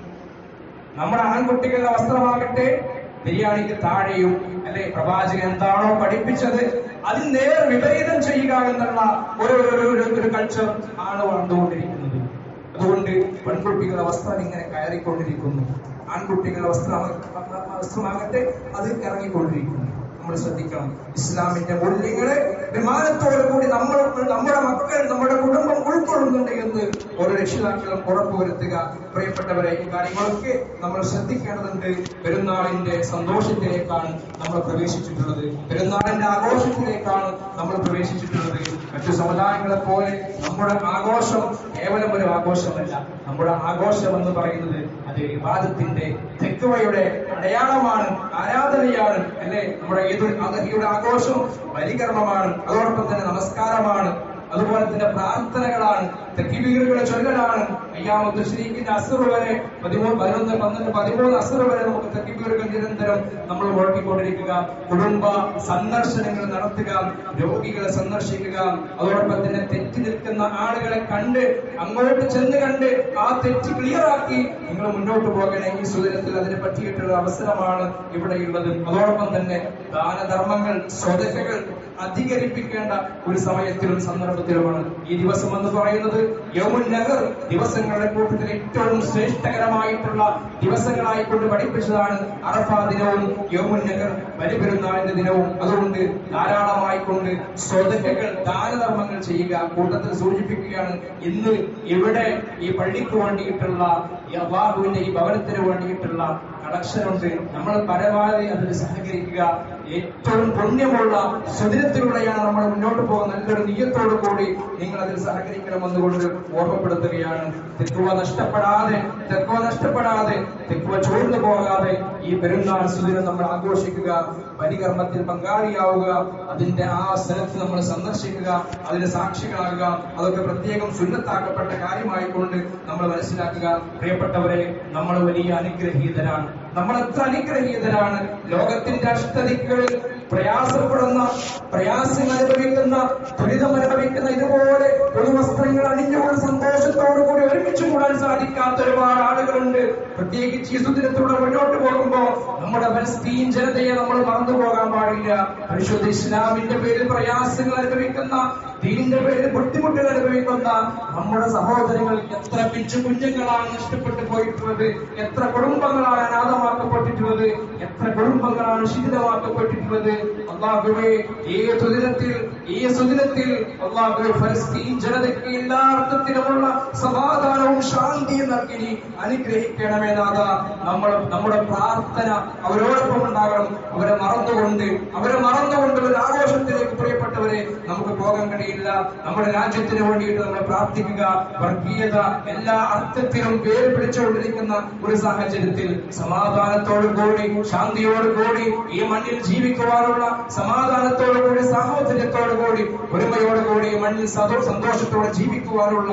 നമ്മുടെ ആൺകുട്ടികളുടെ വസ്ത്രമാകട്ടെ ബിരിയാണിക്ക് താഴെയും അല്ലെ പ്രവാചകൻ എന്താണോ പഠിപ്പിച്ചത് അതിന് നേർ വിപരീതം ചെയ്യുക എന്നുള്ള ഒരു ഒരു- ഒരു- ഒരു കൾച്ചർ ആണ് വളർന്നുകൊണ്ടിരിക്കുന്നത് അതുകൊണ്ട് പെൺകുട്ടികളുടെ വസ്ത്രം ഇങ്ങനെ കയറിക്കൊണ്ടിരിക്കുന്നു ആൺകുട്ടികളുടെ വസ്ത്രം വസ്ത്രമാകട്ടെ അത് ഇറങ്ങിക്കൊണ്ടിരിക്കുന്നു നമ്മൾ ശ്രദ്ധിക്കണം ഇസ്ലാമിന്റെ മൂല്യങ്ങളെ വിമാനത്തോടു കൂടി നമ്മൾ നമ്മുടെ മക്കൾ നമ്മുടെ കുടുംബം ഉൾക്കൊള്ളുന്നുണ്ട് എന്ന് ഓരോ രക്ഷിതാക്കളും ഉറപ്പുവരുത്തുക പ്രിയപ്പെട്ടവരെ ഈ കാര്യങ്ങളൊക്കെ നമ്മൾ ശ്രദ്ധിക്കേണ്ടതുണ്ട് പെരുന്നാളിന്റെ സന്തോഷത്തിലേക്കാണ് നമ്മൾ പ്രവേശിച്ചിട്ടുള്ളത് പെരുന്നാളിന്റെ ആഘോഷത്തിലേക്കാണ് നമ്മൾ പ്രവേശിച്ചിട്ടുള്ളത് മറ്റു സമുദായങ്ങളെ പോലെ നമ്മുടെ ആഘോഷം കേവലം ഒരു ആഘോഷമല്ല നമ്മുടെ ആഘോഷം എന്ന് പറയുന്നത് അത് വിവാദത്തിന്റെ തെക്കുവയുടെ അടയാളമാണ് ആരാധനയാണ് അല്ലെ നമ്മുടെ ഈദുൽ അദഹയുടെ ആഘോഷം പരികർമ്മമാണ് അതോടൊപ്പം തന്നെ നമസ്കാരമാണ് അതുപോലെ തന്നെ പ്രാർത്ഥനകളാണ് തെക്കിബീറുകളുടെ ചൊല്ലലാണ് അയ്യാമത്ത് ശ്രീക്കിന്റെ അസുർ വരെ പതിമൂന്ന് പതിനൊന്ന് പന്ത്രണ്ട് പതിമൂന്ന് അസുർ വരെ നമുക്ക് തെക്കിബീറുകൾ നിരന്തരം നമ്മൾ മുഴക്കിക്കൊണ്ടിരിക്കുക കുടുംബ സന്ദർശനങ്ങൾ നടത്തുക രോഗികളെ സന്ദർശിക്കുക അതോടൊപ്പം തന്നെ തെറ്റി നിൽക്കുന്ന ആളുകളെ കണ്ട് അങ്ങോട്ട് ചെന്ന് കണ്ട് ആ തെറ്റ് ക്ലിയർ ആക്കി നിങ്ങൾ മുന്നോട്ട് പോകണേ ഈ സുദിനത്തിൽ അതിനെ പറ്റിയിട്ടുള്ള അവസരമാണ് ഇവിടെയുള്ളത് അതോടൊപ്പം തന്നെ ദാനധർമ്മങ്ങൾ സ്വതക്കകൾ അധികരിപ്പിക്കേണ്ട ഒരു സമയത്തിലും സന്ദർഭത്തിലുമാണ് ഈ ദിവസം എന്ന് പറയുന്നത് യൗമുൻ നഗർ ദിവസങ്ങളുടെ കൂട്ടത്തിൽ ഏറ്റവും ശ്രേഷ്ഠകരമായിട്ടുള്ള ദിവസങ്ങളായി കൊണ്ട് പഠിപ്പിച്ചതാണ് അറഫ ദിനവും യൗമുൻ നഗർ ബലിപെരുന്നാളിന്റെ ദിനവും അതുകൊണ്ട് ധാരാളമായി കൊണ്ട് സ്വതക്കകൾ ദാനധർമ്മങ്ങൾ ചെയ്യുക കൂട്ടത്തിൽ സൂചിപ്പിക്കുകയാണ് ഇന്ന് ഇവിടെ ഈ പള്ളിക്ക് വേണ്ടിയിട്ടുള്ള ഈ അള്ളാഹുവിന്റെ ഈ ഭവനത്തിന് വേണ്ടിയിട്ടുള്ള കളക്ഷനുണ്ട് നമ്മൾ പരമാവധി അതിൽ സഹകരിക്കുക ഏറ്റവും പുണ്യമുള്ള സുദിനത്തിലൂടെയാണ് നമ്മൾ മുന്നോട്ട് പോകുന്ന നല്ലൊരു നീയത്തോടു കൂടി നിങ്ങൾ അതിൽ സഹകരിക്കണമെന്നുകൊണ്ട് ഓർമ്മപ്പെടുത്തുകയാണ് തെക്കുവ നഷ്ടപ്പെടാതെ തെക്കുവ നഷ്ടപ്പെടാതെ തെക്കുവ ചോർന്നു പോകാതെ ഈ പെരുന്നാൾ സുദിനം നമ്മൾ ആഘോഷിക്കുക പരികർമ്മത്തിൽ പങ്കാളിയാവുക അതിന്റെ ആ സ്ഥലത്ത് നമ്മൾ സന്ദർശിക്കുക അതിന് സാക്ഷികളാകുക അതൊക്കെ പ്രത്യേകം സുന്നത്താക്കപ്പെട്ട കാര്യമായിക്കൊണ്ട് നമ്മൾ മനസ്സിലാക്കുക പ്രിയപ്പെട്ടവരെ നമ്മൾ വലിയ അനുഗ്രഹീതരാണ് നമ്മൾ എത്ര അനുഗ്രഹീതരാണ് ലോകത്തിന്റെ അഷ്ടദിക്കുകളിൽ പ്രയാസപ്പെടുന്ന പ്രയാസങ്ങൾ അനുഭവിക്കുന്ന ദുരിതം അനുഭവിക്കുന്ന ഇതുപോലെ പുതുവസ്ത്രങ്ങൾ അണിഞ്ഞുകൊണ്ട് സന്തോഷത്തോടു കൂടി ഒരുമിച്ച് കൂടാൻ സാധിക്കാത്ത ഒരുപാട് ആളുകളുണ്ട് പ്രത്യേകിച്ച് ഈ സുദിനത്തിലൂടെ മുന്നോട്ട് പോകുമ്പോ നമ്മുടെ ഫലസ്തീൻ ജനതയെ നമ്മൾ മറന്നു പോകാൻ പാടില്ല പരിശുദ്ധ ഇസ്ലാമിന്റെ പേരിൽ പ്രയാസങ്ങൾ അനുഭവിക്കുന്ന ദീനിന്റെ പേരിൽ ബുദ്ധിമുട്ടുകൾ അനുഭവിക്കുന്ന നമ്മുടെ സഹോദരങ്ങൾ എത്ര പിഞ്ചു കുഞ്ഞുങ്ങളാണ് നഷ്ടപ്പെട്ടു പോയിട്ടുള്ളത് എത്ര കുടുംബങ്ങളാണ് അനാഥമാക്കപ്പെട്ടിട്ടുള്ളത് എത്ര കുടുംബങ്ങളാണ് ശീലമാക്കപ്പെട്ടിട്ടുള്ളത് അള്ളാഹുവെ ഈ സുദിനത്തിൽ ഈ സുദിനത്തിൽ അള്ളാഹുവെ ഫലസ്തീൻ ജനതയ്ക്ക് എല്ലാ അർത്ഥത്തിലുമുള്ള സമാധാനവും ശാന്തിയും നൽകി അനുഗ്രഹിക്കണമേ നാഥ നമ്മൾ നമ്മുടെ പ്രാർത്ഥന അവരോടൊപ്പം ഉണ്ടാകണം അവരെ മറന്നുകൊണ്ട് അവരെ മറന്നുകൊണ്ട് ഒരു ആഘോഷത്തിലേക്ക് പ്രിയപ്പെട്ടവരെ നമുക്ക് പോകാൻ കഴിയില്ല നമ്മുടെ രാജ്യത്തിന് വേണ്ടിയിട്ട് നമ്മൾ പ്രാർത്ഥിക്കുക വർഗീയത എല്ലാ അർത്ഥത്തിലും പേര് പിടിച്ചുകൊണ്ടിരിക്കുന്ന ഒരു സാഹചര്യത്തിൽ സമാധാനത്തോടു കൂടി ശാന്തിയോടു കൂടി ഈ മണ്ണിൽ ജീവിക്കുവാനുള്ള സമാധാനത്തോടു കൂടി സാഹോദര്യത്തോടു കൂടി ഒരുമയോടു കൂടി ഈ മണ്ണിൽ സന്തോ സന്തോഷത്തോടെ ജീവിക്കുവാനുള്ള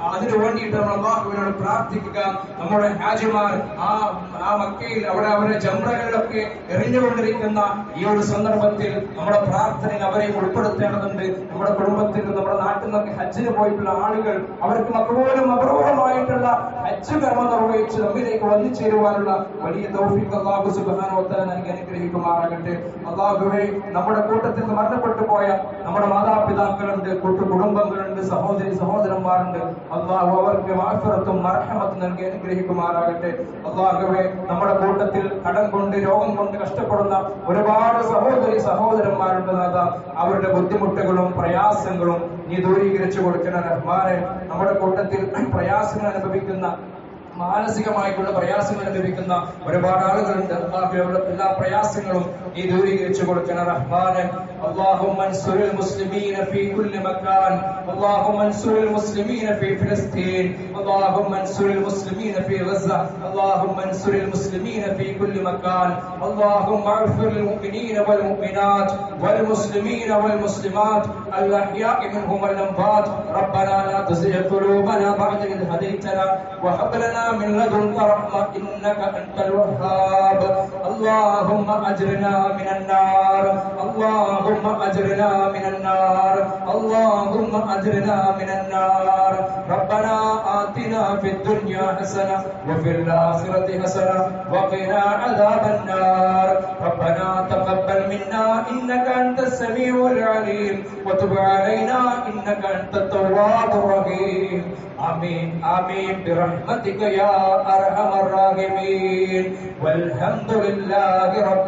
അതിനു വേണ്ടിയിട്ട് നമ്മൾ അള്ളാഹുവിനോട് പ്രാർത്ഥിക്കുക നമ്മുടെ ഹാജിമാർ ആ ആ മക്കയിൽ അവിടെ അവരുടെ ജംറകളിലൊക്കെ എറിഞ്ഞുകൊണ്ടിരിക്കുന്ന ഈ ഒരു സന്ദർഭത്തിൽ നമ്മുടെ പ്രാർത്ഥനയിൽ അവരെയും ഉൾപ്പെടുത്തേണ്ടതുണ്ട് നമ്മുടെ കുടുംബത്തിൽ നമ്മുടെ നാട്ടിൽ നിന്നൊക്കെ ഹജ്ജിന് പോയിട്ടുള്ള ആളുകൾ അവർക്ക് മക്കളോടും അപൂർവമായിട്ടുള്ള ഹജ്ജ് കർമ്മം നിർവഹിച്ച് നമ്മിലേക്ക് വന്നു ചേരുവാനുള്ള വലിയ തൗഫീഖ് അള്ളാഹു സുബാനോത്തര നൽകി അനുഗ്രഹിക്കുമാറാകട്ടെ അള്ളാഹുവെ നമ്മുടെ കൂട്ടത്തിൽ നിന്ന് മരണപ്പെട്ടു പോയ നമ്മുടെ മാതാപിതാക്കളുണ്ട് കൂട്ടു കുടുംബങ്ങളുണ്ട് സഹോദരി സഹോദരന്മാരുണ്ട് അള്ളാഹു അവർക്ക് മാഫിറത്തും മർഹമത്തും നൽകി അനുഗ്രഹിക്കുമാറാകട്ടെ അള്ളാഹുവെ നമ്മുടെ കൂട്ടത്തിൽ കടം കൊണ്ട് രോഗം കൊണ്ട് കഷ്ടപ്പെടുന്ന ഒരുപാട് സഹോദരി സഹോദരന്മാരുണ്ട് നാഥ അവരുടെ ബുദ്ധിമുട്ടുകളും പ്രയാസങ്ങളും നീ ദൂരീകരിച്ചു കൊടുക്കണം റഹ്മാനെ നമ്മുടെ കൂട്ടത്തിൽ പ്രയാസങ്ങൾ അനുഭവിക്കുന്ന മാനസികമായിട്ടുള്ള പ്രയാസങ്ങൾ അനുഭവിക്കുന്ന ഒരുപാട് ആളുകളുണ്ട് അള്ളാഹുവരുടെ എല്ലാ പ്രയാസങ്ങളും നീ ദൂരീകരിച്ചു കൊടുക്കണം റഹ്മാനെ اللهم انصر المسلمين في كل مكان اللهم انصر المسلمين في فلسطين اللهم انصر المسلمين في غزة اللهم انصر المسلمين في كل مكان اللهم اغفر للمؤمنين والمؤمنات والمسلمين والمسلمات الأحياء منهم والأموات ربنا لا تزغ قلوبنا بعد إذ هديتنا وهب لنا من لدنك رحمة إنك أنت الوهاب اللهم أجرنا من النار اللهم أجرنا من النار اللهم أجرنا من النار ربنا آتنا في الدنيا حسنة وفي الآخرة حسنة وقنا عذاب النار ربنا تقبل منا إنك أنت السميع العليم وتب علينا إنك أنت التواب الرحيم آمين آمين برحمتك يا أرحم الراحمين والحمد لله رب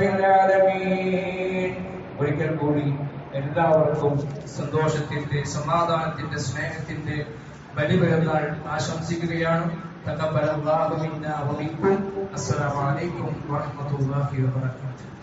العالمين ഒരിക്കൽ കൂടി എല്ലാവർക്കും സന്തോഷത്തിന്റെ സമാധാനത്തിന്റെ സ്നേഹത്തിന്റെ ബലിപെരുന്നാൾ ആശംസിക്കുകയാണ് തകബല അല്ലാഹു മിന്നാ വമിൻകും അസ്സലാമു അലൈക്കും വറഹ്മത്തുള്ളാഹി വബറകാതുഹു